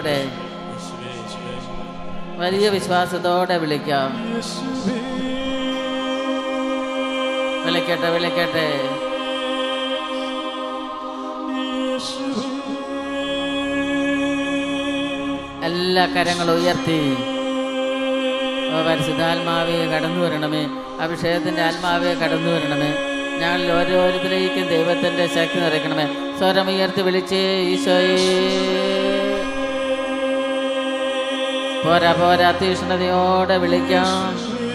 വിളിക്കട്ടെ വലിയ വിശ്വാസത്തോടെ വിളിക്കാം വിളിക്കട്ടെ വിളിക്കട്ടെ എല്ലാ കരങ്ങളും ഉയർത്തി ഓ പരിശുദ്ധാത്മാവെ കടന്നു വരണമേ അഭിഷേകത്തിന്റെ ആത്മാവെ കടന്നു വരണമേ ഞങ്ങളിൽ ഓരോരുത്തരേക്കും ദൈവത്തിന്റെ ശക്തി നിറയ്ക്കണമേ സ്വരം ഉയർത്തി വിളിച്ചേ ഈശോയെ പോരാ പോരാ തീഷ്ണതയോടെ വിളിക്കാം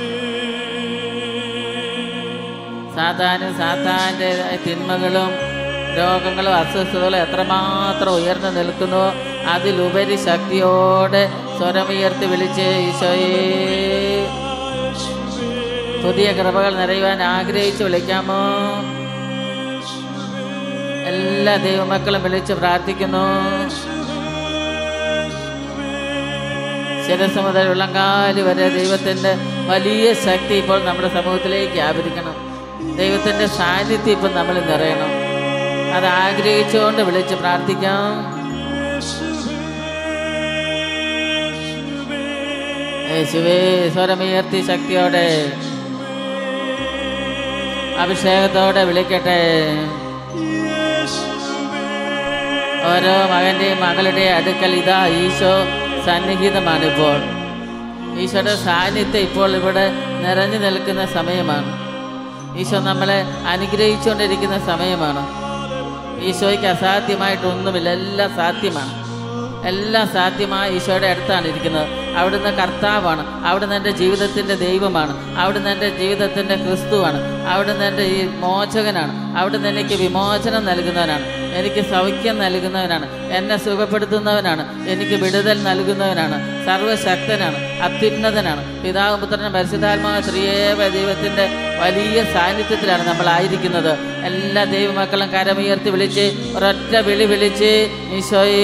സാത്താനും സാത്താൻ്റെ തിന്മകളും രോഗങ്ങളും അസ്വസ്ഥതകളും എത്രമാത്രം ഉയർന്നു നിൽക്കുന്നു അതിലുപരി ശക്തിയോടെ സ്വരമുയർത്തി വിളിച്ച് ഈശോയെ പുതിയ കൃപകൾ നിറയുവാൻ ആഗ്രഹിച്ച് വിളിക്കാമോ എല്ലാ ദൈവമക്കളും വിളിച്ച് പ്രാർത്ഥിക്കുന്നു ശിരസ് മുതൽ ഉള്ളങ്കാല് വരെ ദൈവത്തിൻ്റെ വലിയ ശക്തി ഇപ്പോൾ നമ്മുടെ സമൂഹത്തിലേക്ക് വ്യാപരിക്കണം ദൈവത്തിൻ്റെ സാന്നിധ്യം ഇപ്പം നമ്മൾ നിറയണം അത് ആഗ്രഹിച്ചുകൊണ്ട് വിളിച്ച് പ്രാർത്ഥിക്കാം യേശുവേ സ്വരമുയർത്തി ശക്തിയോടെ അഭിഷേകത്തോടെ വിളിക്കട്ടെ ഓരോ മകന്റെയും മകളുടെയും അടുക്കൽ ഇതാ ഈശോ സന്നിഹിതമാണ് ഇപ്പോൾ ഈശോയുടെ സാന്നിധ്യം ഇപ്പോൾ ഇവിടെ നിറഞ്ഞു നിൽക്കുന്ന സമയമാണ് ഈശോ നമ്മളെ അനുഗ്രഹിച്ചുകൊണ്ടിരിക്കുന്ന സമയമാണ് ഈശോയ്ക്ക് അസാധ്യമായിട്ടൊന്നുമില്ല എല്ലാം സാധ്യമാണ് എല്ലാം സാധ്യമായ ഈശോയുടെ അടുത്താണ് ഇരിക്കുന്നത് അവിടുന്ന് കർത്താവാണ് അവിടുന്ന് എൻ്റെ ജീവിതത്തിൻ്റെ ദൈവമാണ് അവിടുന്ന് എൻ്റെ ജീവിതത്തിൻ്റെ ക്രിസ്തുവാണ് അവിടുന്ന് എൻ്റെ ഈ മോചകനാണ് അവിടുന്ന് എനിക്ക് വിമോചനം നൽകുന്നവനാണ് എനിക്ക് സൗഖ്യം നൽകുന്നവനാണ് എന്നെ സുഖപ്പെടുത്തുന്നവനാണ് എനിക്ക് വിടുതൽ നൽകുന്നവനാണ് സർവശക്തനാണ് അത്യുന്നതനാണ് പിതാവ് പുത്രനും പരിശുദ്ധാത്മാവ് ത്രിയേവ ദൈവത്തിൻ്റെ വലിയ സാന്നിധ്യത്തിലാണ് നമ്മൾ ആയിരിക്കുന്നത് എല്ലാ ദൈവമക്കളും കരമുയർത്തി വിളിച്ച് ഒരൊറ്റ വിളി വിളിച്ച് ഈശോയേ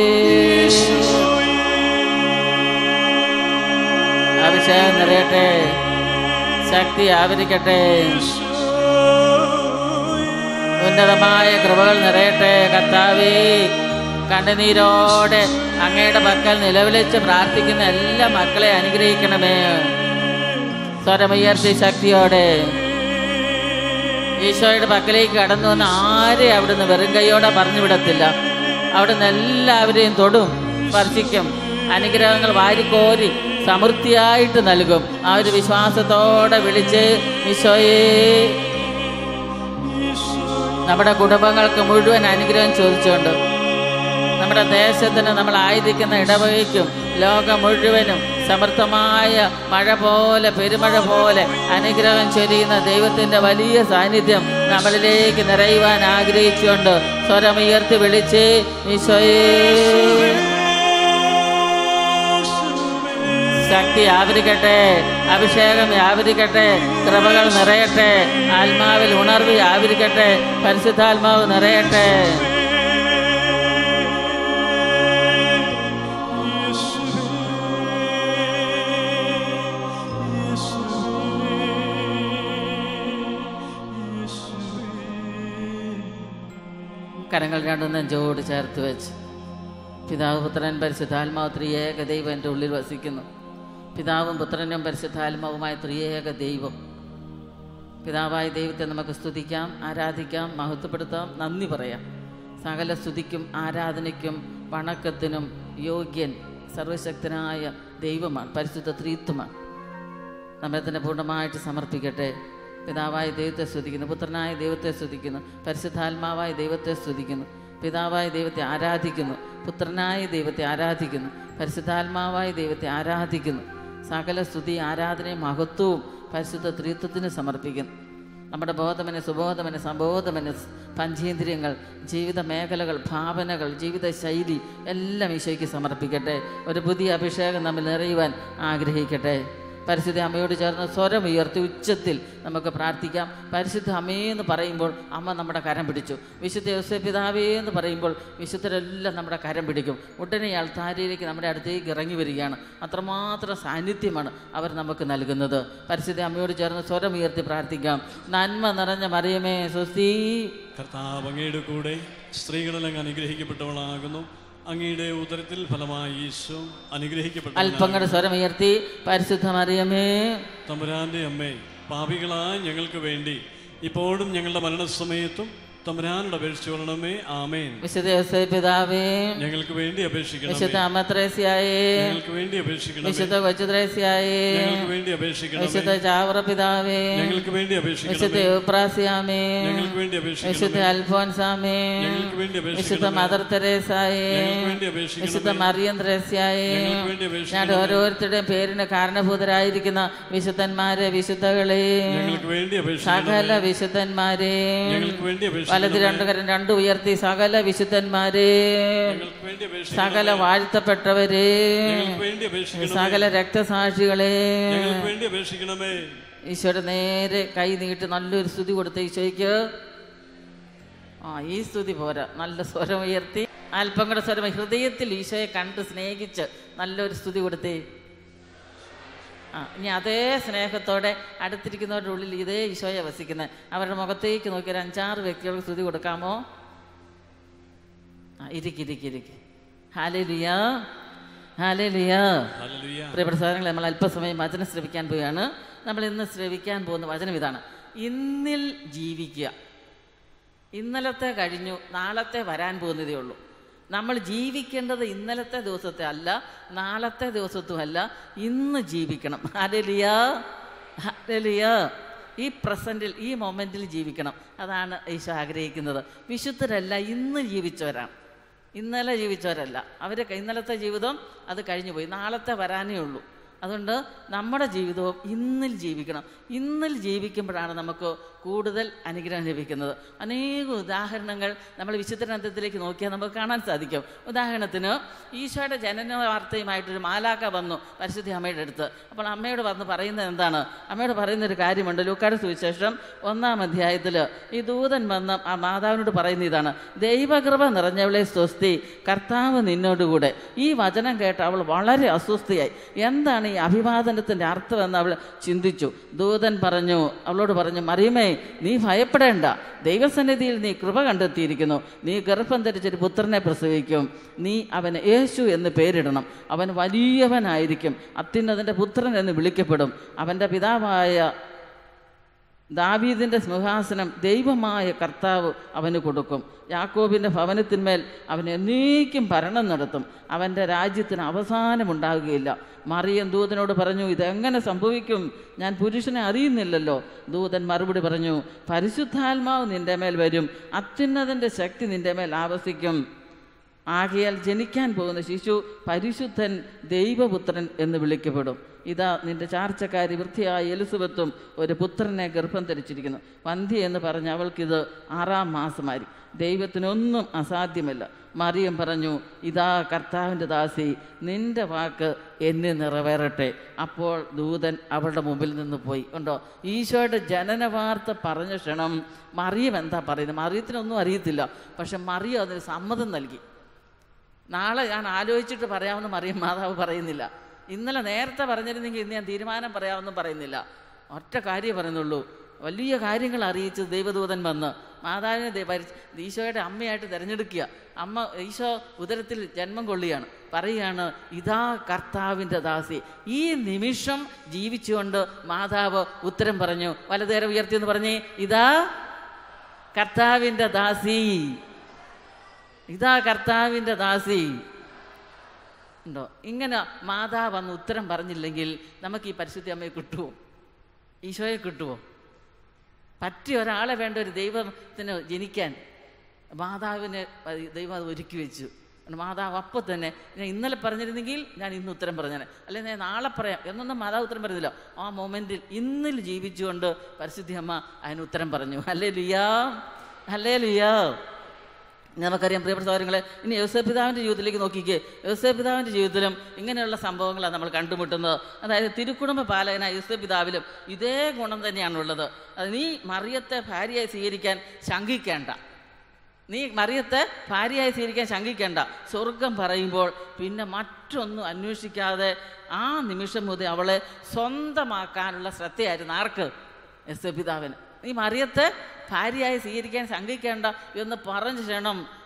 അഭിഷേകം നിറയട്ടെ ശക്തി ആവരിക്കട്ടെ ഉന്നതമായ കൃപകൾ നിറയട്ടെ കർത്താവേ കണ്ണുനീരോടെ അങ്ങയുടെ പക്കൽ നിലവിളിച്ച് പ്രാർത്ഥിക്കുന്ന എല്ലാ മക്കളെ അനുഗ്രഹിക്കണമേ സ്വരമുയർത്തി ശക്തിയോടെ ഈശോയുടെ പക്കലേക്ക് കടന്നു വന്ന് ആരെ അവിടുന്ന് വെറും കൈയോടെ പറഞ്ഞു വിടത്തില്ല അവിടുന്ന് എല്ലാവരെയും തൊടും സ്പർശിക്കും അനുഗ്രഹങ്ങൾ വാരിക്കോരി സമൃദ്ധിയായിട്ട് നൽകും ആ ഒരു വിശ്വാസത്തോടെ വിളിച്ച് ഈശോയെ നമ്മുടെ കുടുംബങ്ങൾക്ക് മുഴുവൻ അനുഗ്രഹം ചോദിച്ചുകൊണ്ട് നമ്മുടെ ദേശത്തിന് നമ്മൾ ആയിരിക്കുന്ന ഇടവകയ്ക്കും ലോകം മുഴുവനും സമൃദ്ധമായ മഴ പോലെ പെരുമഴ പോലെ അനുഗ്രഹം ചൊരിയുന്ന ദൈവത്തിൻ്റെ വലിയ സാന്നിധ്യം നമ്മളിലേക്ക് നിറയുവാൻ ആഗ്രഹിച്ചുകൊണ്ട് സ്വരമുയർത്തി വിളിച്ച് ഈശോയേ ശക്തി വ്യാപരിക്കട്ടെ അഭിഷേകം വ്യാപരിക്കട്ടെ കൃപകൾ നിറയട്ടെ ആത്മാവിൽ ഉണർവ് വ്യാപരിക്കട്ടെ പരിശുദ്ധാത്മാവ് നിറയട്ടെ കരങ്ങൾ രണ്ടും നെഞ്ചോട് ചേർത്ത് വെച്ച് പിതാവ് പുത്രൻ പരിശുദ്ധാത്മാവ് ത്രിയേക ദൈവം എൻ്റെ ഉള്ളിൽ വസിക്കുന്നു പിതാവും പുത്രനും പരിശുദ്ധാത്മാവുമായ ത്രിയേക ദൈവം പിതാവായ ദൈവത്തെ നമുക്ക് സ്തുതിക്കാം ആരാധിക്കാം മഹത്വപ്പെടുത്താം നന്ദി പറയാം സകല സ്തുതിക്കും ആരാധനയ്ക്കും വണക്കത്തിനും യോഗ്യൻ സർവശക്തനായ ദൈവമാണ് പരിശുദ്ധ ത്രീത്വമാണ് നമ്മളെ തന്നെ പൂർണ്ണമായിട്ട് സമർപ്പിക്കട്ടെ പിതാവായ ദൈവത്തെ സ്തുതിക്കുന്നു പുത്രനായ ദൈവത്തെ സ്തുതിക്കുന്നു പരിശുദ്ധാത്മാവായ ദൈവത്തെ സ്തുതിക്കുന്നു പിതാവായ ദൈവത്തെ ആരാധിക്കുന്നു പുത്രനായ ദൈവത്തെ ആരാധിക്കുന്നു പരിശുദ്ധാത്മാവായ ദൈവത്തെ ആരാധിക്കുന്നു സകല സ്തുതി ആരാധനയും മഹത്വവും പരിശുദ്ധ ത്രിത്വത്തിന് സമർപ്പിക്കുന്നു നമ്മുടെ ബോധമന സുബോധമന സംബോധമന പഞ്ചേന്ദ്രിയങ്ങൾ ജീവിത മേഖലകൾ ഭാവനകൾ ജീവിത ശൈലി എല്ലാം ഈശോയ്ക്ക് സമർപ്പിക്കട്ടെ ഒരു പുതിയ അഭിഷേകം നമ്മൾ നിറയുവാൻ ആഗ്രഹിക്കട്ടെ പരിശുദ്ധ അമ്മയോട് ചേർന്ന് സ്വരം ഉയർത്തി ഉച്ചത്തിൽ നമുക്ക് പ്രാർത്ഥിക്കാം പരിശുദ്ധ അമ്മയെന്ന് പറയുമ്പോൾ അമ്മ നമ്മുടെ കരം പിടിച്ചു വിശുദ്ധ യോസേ പിതാവേ എന്ന് പറയുമ്പോൾ വിശുദ്ധരെല്ലാം നമ്മുടെ കരം പിടിക്കും ഉടനെ അൾത്താരയിലേക്ക് നമ്മുടെ അടുത്തേക്ക് ഇറങ്ങി വരികയാണ് അത്രമാത്രം സാന്നിധ്യമാണ് അവർ നമുക്ക് നൽകുന്നത് പരിശുദ്ധ അമ്മയോട് ചേർന്ന് സ്വരം ഉയർത്തി പ്രാർത്ഥിക്കാം നന്മ നിറഞ്ഞ മറിയമേ സ്വസ്തി കർത്താവ് അങ്ങയുടെ കൂടെ സ്ത്രീകളെല്ലാം അനുഗ്രഹിക്കപ്പെട്ടവളാകുന്നു അങ്ങയുടെ ഉദരത്തിൽ ഫലമായി ഈശോ അനുഗ്രഹിക്കപ്പെട്ട അല്പങ്ങളുടെ സ്വരമുയർത്തി പരിശുദ്ധ മറിയമേ തമ്പുരാന്റെ അമ്മേ പാപികളായ ഞങ്ങൾക്ക് വേണ്ടി ഇപ്പോഴും ഞങ്ങളുടെ മരണസമയത്തും തമ്പുരാനോട് അപേക്ഷിച്ചു കൊള്ളണമേ ആമേൻ വിശുദ്ധ യോസേപ്പ് പിതാവേ ഞങ്ങൾക്ക് വേണ്ടി അപേക്ഷിക്കണമേ വിശുദ്ധ അമ്മത്രേസ്യായേ ഞങ്ങൾക്ക് വേണ്ടി അപേക്ഷിക്കണമേ വിശുദ്ധ കൊച്ചുത്രേസ്യായേ ഞങ്ങൾക്ക് വേണ്ടി അപേക്ഷിക്കണമേ വിശുദ്ധ ചാവറ പിതാവേ ഞങ്ങൾക്ക് വേണ്ടി വിശുദ്ധ അപേക്ഷിക്കണമേ യൂപ്രാസിയാമേ ഞങ്ങൾക്ക് വേണ്ടി വിശുദ്ധ അപേക്ഷിക്കണമേ അൽഫോൻസാമേ ഞങ്ങൾക്ക് വേണ്ടി വിശുദ്ധ അപേക്ഷിക്കണമേ മദർ തെരേസായേ ഞങ്ങൾക്ക് വേണ്ടി വിശുദ്ധ അപേക്ഷിക്കണമേ മറിയം ത്രേസ്യായേ ഞങ്ങൾക്ക് വേണ്ടി ഞാൻ അപേക്ഷിക്കണമേ ഓരോരുത്തരുടെയും പേരിന് കാരണഭൂതരായിരിക്കുന്ന വിശുദ്ധന്മാരെ വിശുദ്ധകളെ ഞങ്ങൾക്ക് വേണ്ടി സകല അപേക്ഷിക്കണമേ വിശുദ്ധന്മാരെ ഞങ്ങൾക്ക് വേണ്ടി വലത് അപേക്ഷിക്കണമേ രണ്ടു കരം രണ്ടു ഉയർത്തി സകല വിശുദ്ധന്മാരെ ഞങ്ങൾക്ക് വേണ്ടി സകല അപേക്ഷിക്കണമേ വാഴ്ത്തപ്പെട്ടവരെ ഞങ്ങൾക്ക് വേണ്ടി അപേക്ഷിക്കണമേ സകല രക്തസാക്ഷികളെ ഞങ്ങൾക്ക് വേണ്ടി അപേക്ഷിക്കണമേ ഈശോയുടെ നേരെ കൈ നീട്ടി നല്ലൊരു സ്തുതി കൊടുത്ത ഈശോയ്ക്ക് ആ ഈ സ്തുതി പോരാ നല്ല സ്വരം ഉയർത്തി അല്പം കൂടെ സ്വരം ഹൃദയത്തിൽ ഈശോയെ കണ്ട് സ്നേഹിച്ച് നല്ലൊരു സ്തുതി കൊടുത്തേ ആ ഇനി അതേ സ്നേഹത്തോടെ അടുത്തിരിക്കുന്നവരുടെ ഉള്ളിൽ ഇതേ ഈശോയെ വസിക്കുന്നത് അവരുടെ മുഖത്തേക്ക് നോക്കി ഒരു അഞ്ചാറ് വ്യക്തികൾക്ക് സ്തുതി കൊടുക്കാമോ ആ ഇരിക്ക് ഇരിക്ക് ഇരിക്ക് ഹാലേലിയ ഹാലേലിയ ഹല്ലേലൂയ പ്രിയപ്പെട്ട സാധനങ്ങൾ നമ്മൾ അല്പസമയം വചനം ശ്രവിക്കാൻ പോവുകയാണ് നമ്മൾ ഇന്ന് ശ്രവിക്കാൻ പോകുന്ന വചനം ഇതാണ് ഇന്നിൽ ജീവിക്കുക ഇന്നലത്തെ കഴിഞ്ഞു നാളത്തെ വരാൻ പോകുന്നതേ ഉള്ളൂ നമ്മൾ ജീവിക്കേണ്ടത് ഇന്നലത്തെ ദിവസത്തെ അല്ല നാളത്തെ ദിവസത്തും അല്ല ഇന്ന് ജീവിക്കണം അരലിയ അരലിയ ഈ പ്രസൻറ്റിൽ ഈ മൊമെൻറ്റിൽ ജീവിക്കണം അതാണ് ഈശോ ആഗ്രഹിക്കുന്നത് വിശുദ്ധരല്ല ഇന്ന് ജീവിച്ചവരാണ് ഇന്നലെ ജീവിച്ചവരല്ല അവർ ഇന്നലത്തെ ജീവിതം അത് കഴിഞ്ഞു പോയി നാളത്തെ വരാനേ ഉള്ളൂ അതുകൊണ്ട് നമ്മുടെ ജീവിതവും ഇന്നിൽ ജീവിക്കണം ഇന്നിൽ ജീവിക്കുമ്പോഴാണ് നമുക്ക് കൂടുതൽ അനുഗ്രഹം ലഭിക്കുന്നത് അനേക ഉദാഹരണങ്ങൾ നമ്മൾ വിശുദ്ധ ഗ്രന്ഥത്തിലേക്ക് നോക്കിയാൽ നമുക്ക് കാണാൻ സാധിക്കും ഉദാഹരണത്തിന് ഈശോയുടെ ജനന വാർത്തയുമായിട്ടൊരു മാലാക്ക വന്നു പരിശുദ്ധി അമ്മയുടെ അടുത്ത് അപ്പോൾ അമ്മയോട് വന്ന് പറയുന്നത് എന്താണ് അമ്മയോട് പറയുന്ന ഒരു കാര്യമുണ്ട് ലൂക്കാട് സുവിശേഷം ഒന്നാം അധ്യായത്തിൽ ഈ ദൂതൻ വന്ന് ആ മാതാവിനോട് പറയുന്ന ഇതാണ് ദൈവകൃപ നിറഞ്ഞവളെ സ്വസ്തി കർത്താവ് നിന്നോടുകൂടെ ഈ വചനം കേട്ട് അവൾ വളരെ അസ്വസ്ഥയായി എന്താണ് ഈ അഭിവാദനത്തിൻ്റെ അർത്ഥമെന്ന് അവൾ ചിന്തിച്ചു ദൂതൻ പറഞ്ഞു അവളോട് പറഞ്ഞു മറിയമേ നീ ഭയപ്പെടേണ്ട ദൈവസന്നിധിയിൽ നീ കൃപ കണ്ടെത്തിയിരിക്കുന്നു നീ ഗർഭം ധരിച്ചൊരു പുത്രനെ പ്രസവിക്കും നീ അവന് യേശു എന്ന് പേരിടണം അവൻ വലിയവനായിരിക്കും അത്യുന്നതിൻ്റെ പുത്രൻ എന്ന് വിളിക്കപ്പെടും അവൻ്റെ പിതാവായ ദാവീദിൻ്റെ സിംഹാസനം ദൈവമായ കർത്താവ് അവന് കൊടുക്കും യാക്കോബിൻ്റെ ഭവനത്തിന്മേൽ അവൻ എന്നേക്കും ഭരണം നടത്തും അവൻ്റെ രാജ്യത്തിന് അവസാനമുണ്ടാകുകയില്ല മറിയം ദൂതനോട് പറഞ്ഞു ഇതെങ്ങനെ സംഭവിക്കും ഞാൻ പുരുഷനെ അറിയുന്നില്ലല്ലോ ദൂതൻ മറുപടി പറഞ്ഞു പരിശുദ്ധാത്മാവ് നിന്റെ മേൽ വരും അത്യുന്നതിൻ്റെ ശക്തി നിന്റെ മേൽ ആവസിക്കും ആകയാൽ ജനിക്കാൻ പോകുന്ന ശിശു പരിശുദ്ധൻ ദൈവപുത്രൻ എന്ന് വിളിക്കപ്പെടും ഇതാ നിന്റെ ചാർച്ചക്കാരി വൃത്തിയായ എലിസബത്തും ഒരു പുത്രനെ ഗർഭം ധരിച്ചിരിക്കുന്നു വന്ധ്യ എന്ന് പറഞ്ഞ് അവൾക്കിത് ആറാം മാസമായി ദൈവത്തിനൊന്നും അസാധ്യമല്ല മറിയം പറഞ്ഞു ഇതാ കർത്താവിൻ്റെ ദാസി നിന്റെ വാക്ക് എന്നെ നിറവേറട്ടെ അപ്പോൾ ദൂതൻ അവളുടെ മുമ്പിൽ നിന്ന് പോയി ഉണ്ടോ ഈശോയുടെ ജനന വാർത്ത പറഞ്ഞ ക്ഷണം മറിയം എന്താ പറയുന്നത് മറിയത്തിനൊന്നും അറിയത്തില്ല പക്ഷെ മറിയം അതിന് സമ്മതം നൽകി നാളെ ഞാൻ ആലോചിച്ചിട്ട് പറയാമെന്ന് മറിയം മാതാവ് പറയുന്നില്ല ഇന്നലെ നേരത്തെ പറഞ്ഞിരുന്നെങ്കിൽ ഇന്ന് ഞാൻ തീരുമാനം പറയാമെന്നും പറയുന്നില്ല ഒറ്റ കാര്യം പറയുന്നുള്ളൂ വലിയ കാര്യങ്ങൾ അറിയിച്ച് ദൈവദൂതൻ വന്ന് മാതാവിനെ ദൈ- ഭരിച്ച് ഈശോയുടെ അമ്മയായിട്ട് തിരഞ്ഞെടുക്കുക അമ്മ ഈശോ ഉദരത്തിൽ ജന്മം കൊള്ളുകയാണ് പറയുകയാണ് ഇതാ കർത്താവിൻ്റെ ദാസി ഈ നിമിഷം ജീവിച്ചുകൊണ്ട് മാതാവ് ഉത്തരം പറഞ്ഞു വലതേരം ഉയർത്തി എന്ന് പറഞ്ഞേ ഇതാ കർത്താവിൻ്റെ ദാസി ഇതാ കർത്താവിൻ്റെ ദാസി ഉണ്ടോ ഇങ്ങനെ മാതാവ് അന്ന് ഉത്തരം പറഞ്ഞില്ലെങ്കിൽ നമുക്ക് ഈ പരിശുദ്ധ അമ്മയെ കിട്ടുമോ ഈശോയെ കിട്ടുമോ പറ്റിയ ഒരാളെ വേണ്ട ഒരു ദൈവത്തിന് ജനിക്കാൻ മാതാവിനെ ദൈവം അത് ഒരുക്കി വെച്ചു അതുകൊണ്ട് മാതാവ് അപ്പം തന്നെ ഞാൻ ഇന്നലെ പറഞ്ഞിരുന്നെങ്കിൽ ഞാൻ ഇന്ന് ഉത്തരം പറഞ്ഞേനെ അല്ലെങ്കിൽ ഞാൻ നാളെ പറയാം എന്നൊന്നും മാതാവ് ഉത്തരം പറഞ്ഞില്ല ആ മൊമെൻറ്റിൽ ഇന്നിൽ ജീവിച്ചുകൊണ്ട് പരിശുദ്ധി അമ്മ അതിന് ഉത്തരം പറഞ്ഞു അല്ലേ ലിയാ അല്ലേ ലിയാ നമുക്കറിയാം പ്രിയപ്പെട്ട സഹോദരങ്ങളെ ഇനി യോസഫ് പിതാവിൻ്റെ ജീവിതത്തിലേക്ക് നോക്കിക്കേ യോസഫ് പിതാവിൻ്റെ ജീവിതത്തിലും ഇങ്ങനെയുള്ള സംഭവങ്ങളാണ് നമ്മൾ കണ്ടുമുട്ടുന്നത് അതായത് തിരുക്കുടുംബ പാലകനായ യോസഫ് പിതാവിലും ഇതേ ഗുണം തന്നെയാണുള്ളത് അത് നീ മറിയത്തെ ഭാര്യയായി സ്വീകരിക്കാൻ ശങ്കിക്കേണ്ട നീ മറിയത്തെ ഭാര്യയായി സ്വീകരിക്കാൻ ശങ്കിക്കേണ്ട സ്വർഗം പറയുമ്പോൾ പിന്നെ മറ്റൊന്നും അന്വേഷിക്കാതെ ആ നിമിഷം മുതൽ അവളെ സ്വന്തമാക്കാനുള്ള ശ്രദ്ധയായിരുന്നു ആർക്ക് എസ് പിതാവിന് നീ മറിയത്തെ ഭാര്യയായി സ്വീകരിക്കാൻ ശങ്കിക്കേണ്ട എന്ന് പറഞ്ഞ ക്ഷണം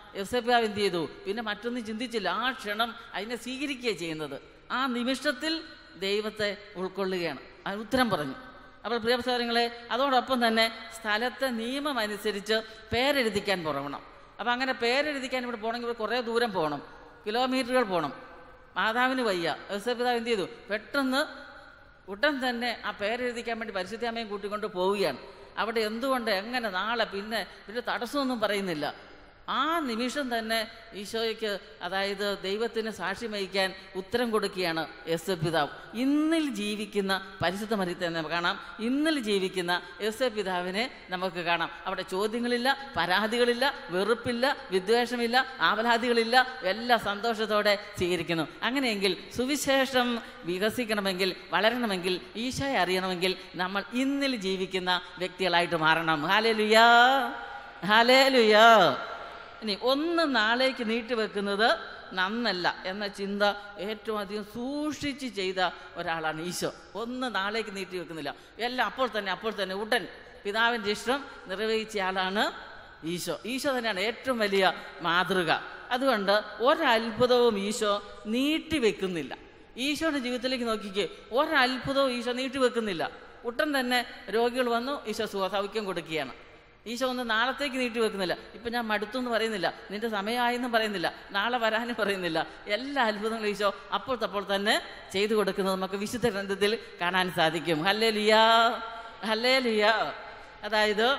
യൗസേപ്പിയാവ് എന്ത് ചെയ്തു പിന്നെ മറ്റൊന്നും ചിന്തിച്ചില്ല ആ ക്ഷണം അതിനെ സ്വീകരിക്കുകയാണ് ചെയ്യുന്നത് ആ നിമിഷത്തിൽ ദൈവത്തെ ഉൾക്കൊള്ളുകയാണ് അതിന് ഉത്തരം പറഞ്ഞു അപ്പോൾ പ്രിയ സഹോദരങ്ങളെ അതോടൊപ്പം തന്നെ സ്ഥലത്തെ നിയമം അനുസരിച്ച് പേരെഴുതിക്കാൻ പോകണം അപ്പോൾ അങ്ങനെ പേരെഴുതിക്കാൻ ഇവിടെ പോകണമെങ്കിൽ ഇവിടെ കുറേ ദൂരം പോകണം കിലോമീറ്ററുകൾ പോകണം മാതാവിന് വയ്യ യോസേപ്പിതാവ് എന്ത് ചെയ്തു പെട്ടെന്ന് ഉടൻ തന്നെ ആ പേരെഴുതിക്കാൻ വേണ്ടി പരിശുദ്ധാമയും കൂട്ടിക്കൊണ്ട് പോവുകയാണ് അവിടെ എന്തുകൊണ്ട് എങ്ങനെ നാളെ പിന്നെ പിന്നെ തടസ്സമൊന്നും പറയുന്നില്ല ആ നിമിഷം തന്നെ ഈശോയ്ക്ക് അതായത് ദൈവത്തിന് സാക്ഷി വഹിക്കാൻ ഉത്തരം കൊടുക്കുകയാണ് എസ് പിതാവ് ഇന്നിൽ ജീവിക്കുന്ന പരിശുദ്ധ മരിത്തെ നമുക്ക് കാണാം ഇന്നിൽ ജീവിക്കുന്ന എസ് പിതാവിനെ നമുക്ക് കാണാം അവിടെ ചോദ്യങ്ങളില്ല പരാതികളില്ല വെറുപ്പില്ല വിദ്വേഷമില്ല ആവലാതികളില്ല എല്ലാം സന്തോഷത്തോടെ സ്വീകരിക്കുന്നു അങ്ങനെയെങ്കിൽ സുവിശേഷം വികസിക്കണമെങ്കിൽ വളരണമെങ്കിൽ ഈശോയെ അറിയണമെങ്കിൽ നമ്മൾ ഇന്നിൽ ജീവിക്കുന്ന വ്യക്തികളായിട്ട് മാറണം ഹാലേ ലുയാ ഹാലേ ലുയാ ഇനി ഒന്ന് നാളേക്ക് നീട്ടിവെക്കുന്നത് നന്നല്ല എന്ന ചിന്ത ഏറ്റവും അധികം സൂക്ഷിച്ച് ചെയ്ത ഒരാളാണ് ഈശോ ഒന്ന് നാളേക്ക് നീട്ടി വെക്കുന്നില്ല എല്ലാം അപ്പോൾ തന്നെ അപ്പോൾ തന്നെ ഉടൻ പിതാവിൻ്റെ ഇഷ്ടം നിർവഹിച്ച ആളാണ് ഈശോ ഈശോ തന്നെയാണ് ഏറ്റവും വലിയ മാതൃക അതുകൊണ്ട് ഒരത്ഭുതവും ഈശോ നീട്ടിവെക്കുന്നില്ല ഈശോയുടെ ജീവിതത്തിലേക്ക് നോക്കിക്കേ ഒരത്ഭുതവും ഈശോ നീട്ടിവെക്കുന്നില്ല ഉടൻ തന്നെ രോഗികൾ വന്നു ഈശോ സുഖ സൗഖ്യം കൊടുക്കുകയാണ് ഈശോ ഒന്ന് നാളത്തേക്ക് നീട്ടി വെക്കുന്നില്ല ഇപ്പം ഞാൻ മടുത്തു എന്ന് പറയുന്നില്ല നിന്റെ സമയമായെന്നും പറയുന്നില്ല നാളെ വരാനും പറയുന്നില്ല എല്ലാ അത്ഭുതങ്ങളും ഈശോ അപ്പോൾ തപ്പോൾ തന്നെ ചെയ്തു കൊടുക്കുന്നത് നമുക്ക് വിശുദ്ധ ഗ്രന്ഥത്തിൽ കാണാൻ സാധിക്കും ഹല്ലേ ലിയാ ഹല്ലേ ലിയാ അതായത്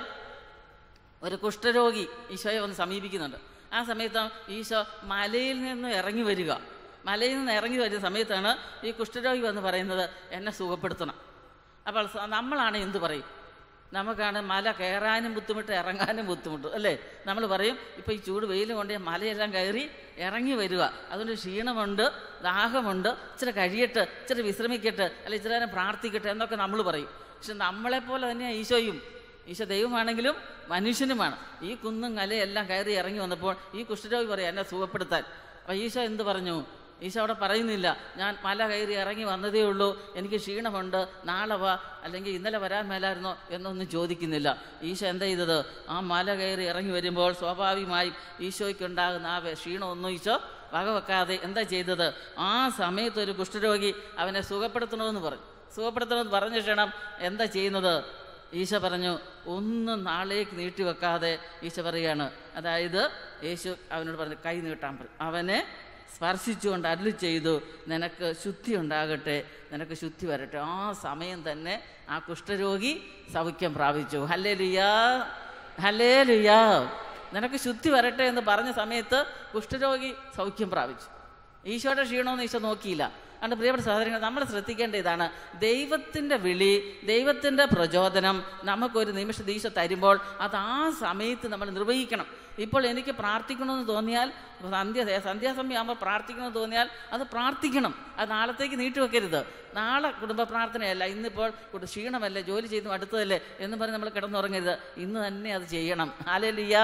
ഒരു കുഷ്ഠരോഗി ഈശോയെ വന്ന് സമീപിക്കുന്നുണ്ട് ആ സമയത്ത് ഈശോ മലയിൽ നിന്ന് ഇറങ്ങി വരിക മലയിൽ നിന്ന് ഇറങ്ങി വരുന്ന സമയത്താണ് ഈ കുഷ്ഠരോഗി വന്ന് പറയുന്നത് എന്നെ സുഖപ്പെടുത്തണം അപ്പോൾ സ- നമ്മളാണ് എന്ത് പറയും നമുക്കാണ് മല കയറാനും ബുദ്ധിമുട്ട് ഇറങ്ങാനും ബുദ്ധിമുട്ട് അല്ലേ നമ്മൾ പറയും ഇപ്പോൾ ഈ ചൂട് വെയിൽ കൊണ്ട് ഈ മലയെല്ലാം കയറി ഇറങ്ങി വരിക അതുകൊണ്ട് ക്ഷീണമുണ്ട് ദാഹമുണ്ട് ഇച്ചിരി കഴിയട്ടെ ഇച്ചിരി വിശ്രമിക്കട്ടെ അല്ലെ ഇച്ചിരി നേരം പ്രാർത്ഥിക്കട്ടെ എന്നൊക്കെ നമ്മൾ പറയും പക്ഷെ നമ്മളെപ്പോലെ തന്നെയാണ് ഈശോയും ഈശോ ദൈവമാണെങ്കിലും മനുഷ്യനുമാണ് ഈ കുന്നും കലയെല്ലാം കയറി ഇറങ്ങി വന്നപ്പോൾ ഈ കുഷ്ഠരോഗി പറയാം എന്നെ സുഖപ്പെടുത്താൻ അപ്പോൾ ഈശോ എന്ത് പറഞ്ഞു ഈശോ അവിടെ പറയുന്നില്ല ഞാൻ മല കയറി ഇറങ്ങി വന്നതേ ഉള്ളൂ എനിക്ക് ക്ഷീണമുണ്ട് നാളെ വാ അല്ലെങ്കിൽ ഇന്നലെ വരാൻ മേലായിരുന്നോ എന്നൊന്നും ചോദിക്കുന്നില്ല ഈശോ എന്താ ചെയ്തത് ആ മല കയറി ഇറങ്ങി വരുമ്പോൾ സ്വാഭാവികമായും ഈശോയ്ക്കുണ്ടാകുന്ന ആ വെ- ക്ഷീണമൊന്നും ഈശോ വകവെക്കാതെ എന്താ ചെയ്തത് ആ സമയത്ത് ഒരു കുഷ്ഠരോഗി അവനെ സുഖപ്പെടുത്തണമെന്ന് പറഞ്ഞു സുഖപ്പെടുത്തണമെന്ന് പറഞ്ഞ ക്ഷണം എന്താ ചെയ്യുന്നത് ഈശോ പറഞ്ഞു ഒന്നും നാളേക്ക് നീട്ടിവെക്കാതെ ഈശോ പറയുകയാണ് അതായത് യേശു അവനോട് പറഞ്ഞു കൈ നീട്ടാൻ പറഞ്ഞു അവനെ സ്പർശിച്ചുകൊണ്ട് അരുളി ചെയ്തു നിനക്ക് ശുദ്ധി ഉണ്ടാകട്ടെ നിനക്ക് ശുദ്ധി വരട്ടെ ആ സമയം തന്നെ ആ കുഷ്ഠരോഗി സൗഖ്യം പ്രാപിച്ചു ഹല്ലേ ലുയാ ഹല്ലേ ലുയാ നിനക്ക് ശുദ്ധി വരട്ടെ എന്ന് പറഞ്ഞ സമയത്ത് കുഷ്ഠരോഗി സൗഖ്യം പ്രാപിച്ചു ഈശോയുടെ ക്ഷീണമൊന്നും ഈശോ നോക്കിയില്ല അതുകൊണ്ട് പ്രിയപ്പെട്ട സഹോദരങ്ങൾ നമ്മൾ ശ്രദ്ധിക്കേണ്ട ഇതാണ് ദൈവത്തിൻ്റെ വിളി ദൈവത്തിൻ്റെ പ്രചോദനം നമുക്കൊരു നിമിഷം ഈശോ തരുമ്പോൾ അത് ആ സമയത്ത് നമ്മൾ നിർവഹിക്കണം ഇപ്പോൾ എനിക്ക് പ്രാർത്ഥിക്കണമെന്ന് തോന്നിയാൽ സന്ധ്യ സന്ധ്യാസമയം ആകുമ്പോൾ പ്രാർത്ഥിക്കണമെന്ന് തോന്നിയാൽ അത് പ്രാർത്ഥിക്കണം അത് നാളത്തേക്ക് നീട്ടിവെക്കരുത് നാളെ കുടുംബ പ്രാർത്ഥനയല്ല ഇന്നിപ്പോൾ കുടു- ക്ഷീണമല്ലേ ജോലി ചെയ്തു അടുത്തതല്ലേ എന്ന് പറഞ്ഞ് നമ്മൾ കിടന്നുറങ്ങരുത് ഇന്ന് തന്നെ അത് ചെയ്യണം ഹാലലിയാ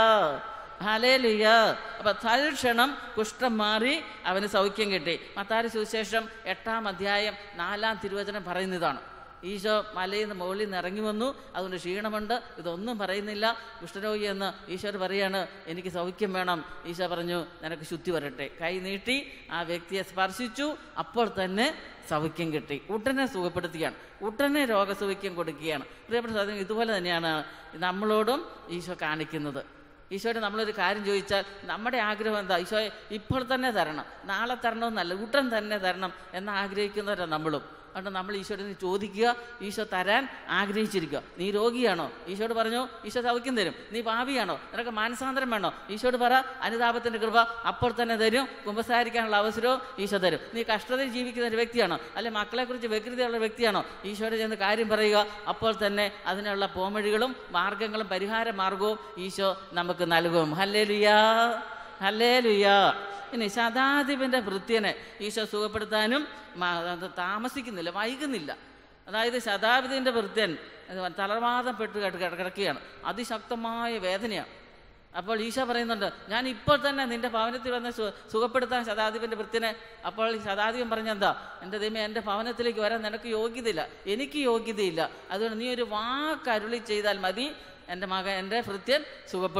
ഹലേലുയ അപ്പൊ തൽക്ഷണം കുഷ്ഠം മാറി അവന് സൗഖ്യം കിട്ടി മത്താരി സുവിശേഷം എട്ടാം അധ്യായം നാലാം തിരുവചനം പറയുന്നതാണ് ഈശോ മലയിൽ നിന്ന് മുകളിൽ നിന്ന് ഇറങ്ങി വന്നു അതുകൊണ്ട് ക്ഷീണമുണ്ട് ഇതൊന്നും പറയുന്നില്ല കുഷ്ഠരോഗി എന്ന് ഈശോർ പറയാണ് എനിക്ക് സൗഖ്യം വേണം ഈശോ പറഞ്ഞു നിനക്ക് ശുദ്ധി വരട്ടെ കൈ നീട്ടി ആ വ്യക്തിയെ സ്പർശിച്ചു അപ്പോൾ തന്നെ സൗഖ്യം കിട്ടി ഉടനെ സുഖപ്പെടുത്തുകയാണ് ഉടനെ രോഗസൗഖ്യം കൊടുക്കുകയാണ് പ്രിയപ്പെട്ട സാധനം ഇതുപോലെ തന്നെയാണ് നമ്മളോടും ഈശോ കാണിക്കുന്നത് ഈശോയുടെ നമ്മളൊരു കാര്യം ചോദിച്ചാൽ നമ്മുടെ ആഗ്രഹം എന്താ ഈശോയെ ഇപ്പോൾ തന്നെ തരണം നാളെ തരണമെന്നല്ല ഉടൻ തന്നെ തരണം എന്ന് ആഗ്രഹിക്കുന്നവരാണ് നമ്മളും അതുകൊണ്ട് നമ്മൾ ഈശോയുടെ നിന്ന് ചോദിക്കുക ഈശോ തരാൻ ആഗ്രഹിച്ചിരിക്കുക നീ രോഗിയാണോ ഈശോട് പറഞ്ഞു ഈശോ സൗഖ്യം തരും നീ പാപിയാണോ നിനക്ക് മാനസാന്തരം വേണോ ഈശോട് പറ അനുതാപത്തിൻ്റെ കൃപ അപ്പോൾ തന്നെ തരും കുമ്പസാരിക്കാനുള്ള അവസരവും ഈശോ തരും നീ കഷ്ടതയിൽ ജീവിക്കുന്ന ഒരു വ്യക്തിയാണോ അല്ലെ മക്കളെക്കുറിച്ച് വ്യഗ്രതയുള്ള വ്യക്തിയാണോ ഈശോയുടെ ചെന്ന് കാര്യം പറയുക അപ്പോൾ തന്നെ അതിനുള്ള പോംവഴികളും മാർഗങ്ങളും പരിഹാര മാർഗവും ഈശോ നമുക്ക് നൽകും ഹല്ലേ ലുയാ ഹല്ലേ ലുയാ ഇനി ശതാധിപൻ്റെ ഭൃത്യനെ ഈശോ സുഖപ്പെടുത്താനും മ- അത് താമസിക്കുന്നില്ല വൈകുന്നില്ല അതായത് ശതാബ്ദിൻ്റെ ഭൃത്യൻ അത് തളർവാദപ്പെട്ട് കിട- കിട- കിടക്കുകയാണ് അതിശക്തമായ വേദനയാണ് അപ്പോൾ ഈശോ പറയുന്നുണ്ട് ഞാൻ ഇപ്പോൾ തന്നെ നിന്റെ ഭവനത്തിൽ വന്ന് സു- സുഖപ്പെടുത്താൻ ശതാധിപൻ്റെ ഭൃത്യനെ അപ്പോൾ ഈ ശതാധിപൻ പറഞ്ഞെന്താ എൻ്റെ ദൈവമേ എൻ്റെ ഭവനത്തിലേക്ക് വരാൻ നിനക്ക് യോഗ്യതയില്ല എനിക്ക് യോഗ്യതയില്ല അതുകൊണ്ട് നീ ഒരു വാക്ക് അരുളി ചെയ്താൽ മതി എൻ്റെ മകൻ എൻ്റെ ഭൃത്യൻ സുഖപ്പെടും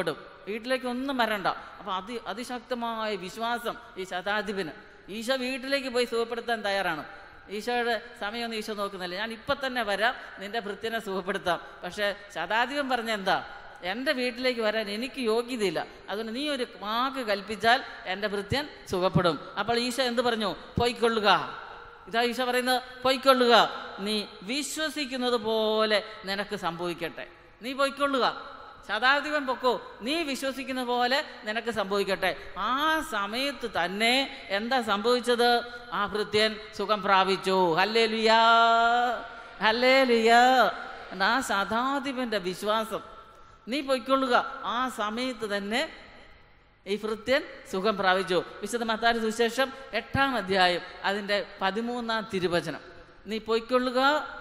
വീട്ടിലേക്ക് ഒന്നും വരണ്ട അപ്പോൾ അതി അതിശക്തമായ വിശ്വാസം ഈ ശതാധിപന് ഈശോ വീട്ടിലേക്ക് പോയി സുഖപ്പെടുത്താൻ തയ്യാറാണ് ഈശോയുടെ സമയമൊന്നും ഈശോ നോക്കുന്നില്ല ഞാൻ ഇപ്പം തന്നെ വരാം നിന്റെ ഭൃത്യനെ സുഖപ്പെടുത്താം പക്ഷേ ശതാധിപൻ പറഞ്ഞ എന്താ എൻ്റെ വീട്ടിലേക്ക് വരാൻ എനിക്ക് യോഗ്യതയില്ല അതുകൊണ്ട് നീ ഒരു വാക്ക് കൽപ്പിച്ചാൽ എൻ്റെ ഭൃത്യൻ സുഖപ്പെടും അപ്പോൾ ഈശോ എന്ത് പറഞ്ഞു പൊയ്ക്കൊള്ളുക ഇതാ ഈശോ പറയുന്നത് പൊയ്ക്കൊള്ളുക നീ വിശ്വസിക്കുന്നത് പോലെ നിനക്ക് സംഭവിക്കട്ടെ നീ പൊയ്ക്കൊള്ളുക ശതാധിപൻ പൊക്കോ നീ വിശ്വസിക്കുന്ന പോലെ നിനക്ക് സംഭവിക്കട്ടെ ആ സമയത്ത് തന്നെ എന്താ സംഭവിച്ചത് ആ ഭൃത്യൻ സുഖം പ്രാപിച്ചു ഹല്ലേ ലുയാ ഹല്ലേ ലുയാ ആ ശതാധിപന്റെ വിശ്വാസം നീ പൊയ്ക്കൊള്ളുക ആ സമയത്ത് തന്നെ ഈ ഭൃത്യൻ സുഖം പ്രാപിച്ചു വിശുദ്ധ മത്താരി സുവിശേഷം എട്ടാം അധ്യായം അതിൻ്റെ പതിമൂന്നാം തിരുവചനം നീ പൊയ്ക്കൊള്ളുക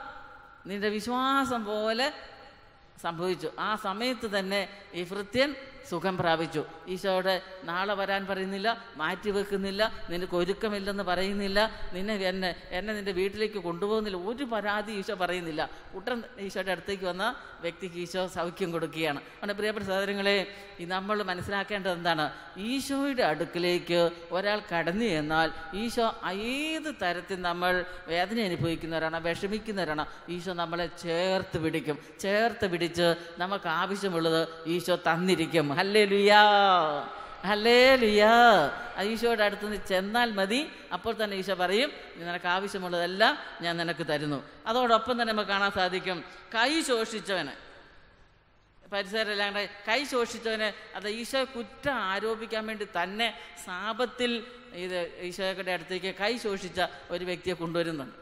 നിന്റെ വിശ്വാസം പോലെ സംഭവിച്ചു ആ സമയത്ത് തന്നെ ഈ ഭൃത്യൻ സുഖം പ്രാപിച്ചു ഈശോയുടെ നാളെ വരാൻ പറയുന്നില്ല മാറ്റി വെക്കുന്നില്ല നിനക്ക് ഒരുക്കമില്ലെന്ന് പറയുന്നില്ല നിന്നെ എന്നെ എന്നെ നിന്റെ വീട്ടിലേക്ക് കൊണ്ടുപോകുന്നില്ല ഒരു പരാതി ഈശോ പറയുന്നില്ല ഉടൻ ഈശോയുടെ അടുത്തേക്ക് വന്ന വ്യക്തിക്ക് ഈശോ സൗഖ്യം കൊടുക്കുകയാണ് അതുകൊണ്ട് പ്രിയപ്പെട്ട സഹോദരങ്ങളെ ഈ നമ്മൾ മനസ്സിലാക്കേണ്ടത് എന്താണ് ഈശോയുടെ അടുക്കിലേക്ക് ഒരാൾ കടന്നു ചെന്നാൽ ഈശോ ഏത് തരത്തിൽ നമ്മൾ വേദന അനുഭവിക്കുന്നവരാണ് വിഷമിക്കുന്നവരാണ് ഈശോ നമ്മളെ ചേർത്ത് പിടിക്കും ചേർത്ത് പിടിച്ച് നമുക്ക് ആവശ്യമുള്ളത് ഈശോ തന്നിരിക്കും ഹല്ലേ ലുയാ ഹല്ലേ ലുയാ ഈശോയുടെ അടുത്ത് നിന്ന് ചെന്നാൽ മതി അപ്പോൾ തന്നെ ഈശോ പറയും നിനക്ക് ആവശ്യമുള്ളതെല്ലാം ഞാൻ നിനക്ക് തരുന്നു അതോടൊപ്പം തന്നെ നമുക്ക് കാണാൻ സാധിക്കും കൈ ശോഷിച്ചവന് പരിസരമെല്ലാം കൂടെ കൈ ശോഷിച്ചവന് അത് ഈശോ കുറ്റം ആരോപിക്കാൻ വേണ്ടി തന്നെ സാപത്തിൽ ഇത് ഈശോയുടെ അടുത്തേക്ക് കൈ ശോഷിച്ച ഒരു വ്യക്തിയെ കൊണ്ടുവരുന്നുണ്ട്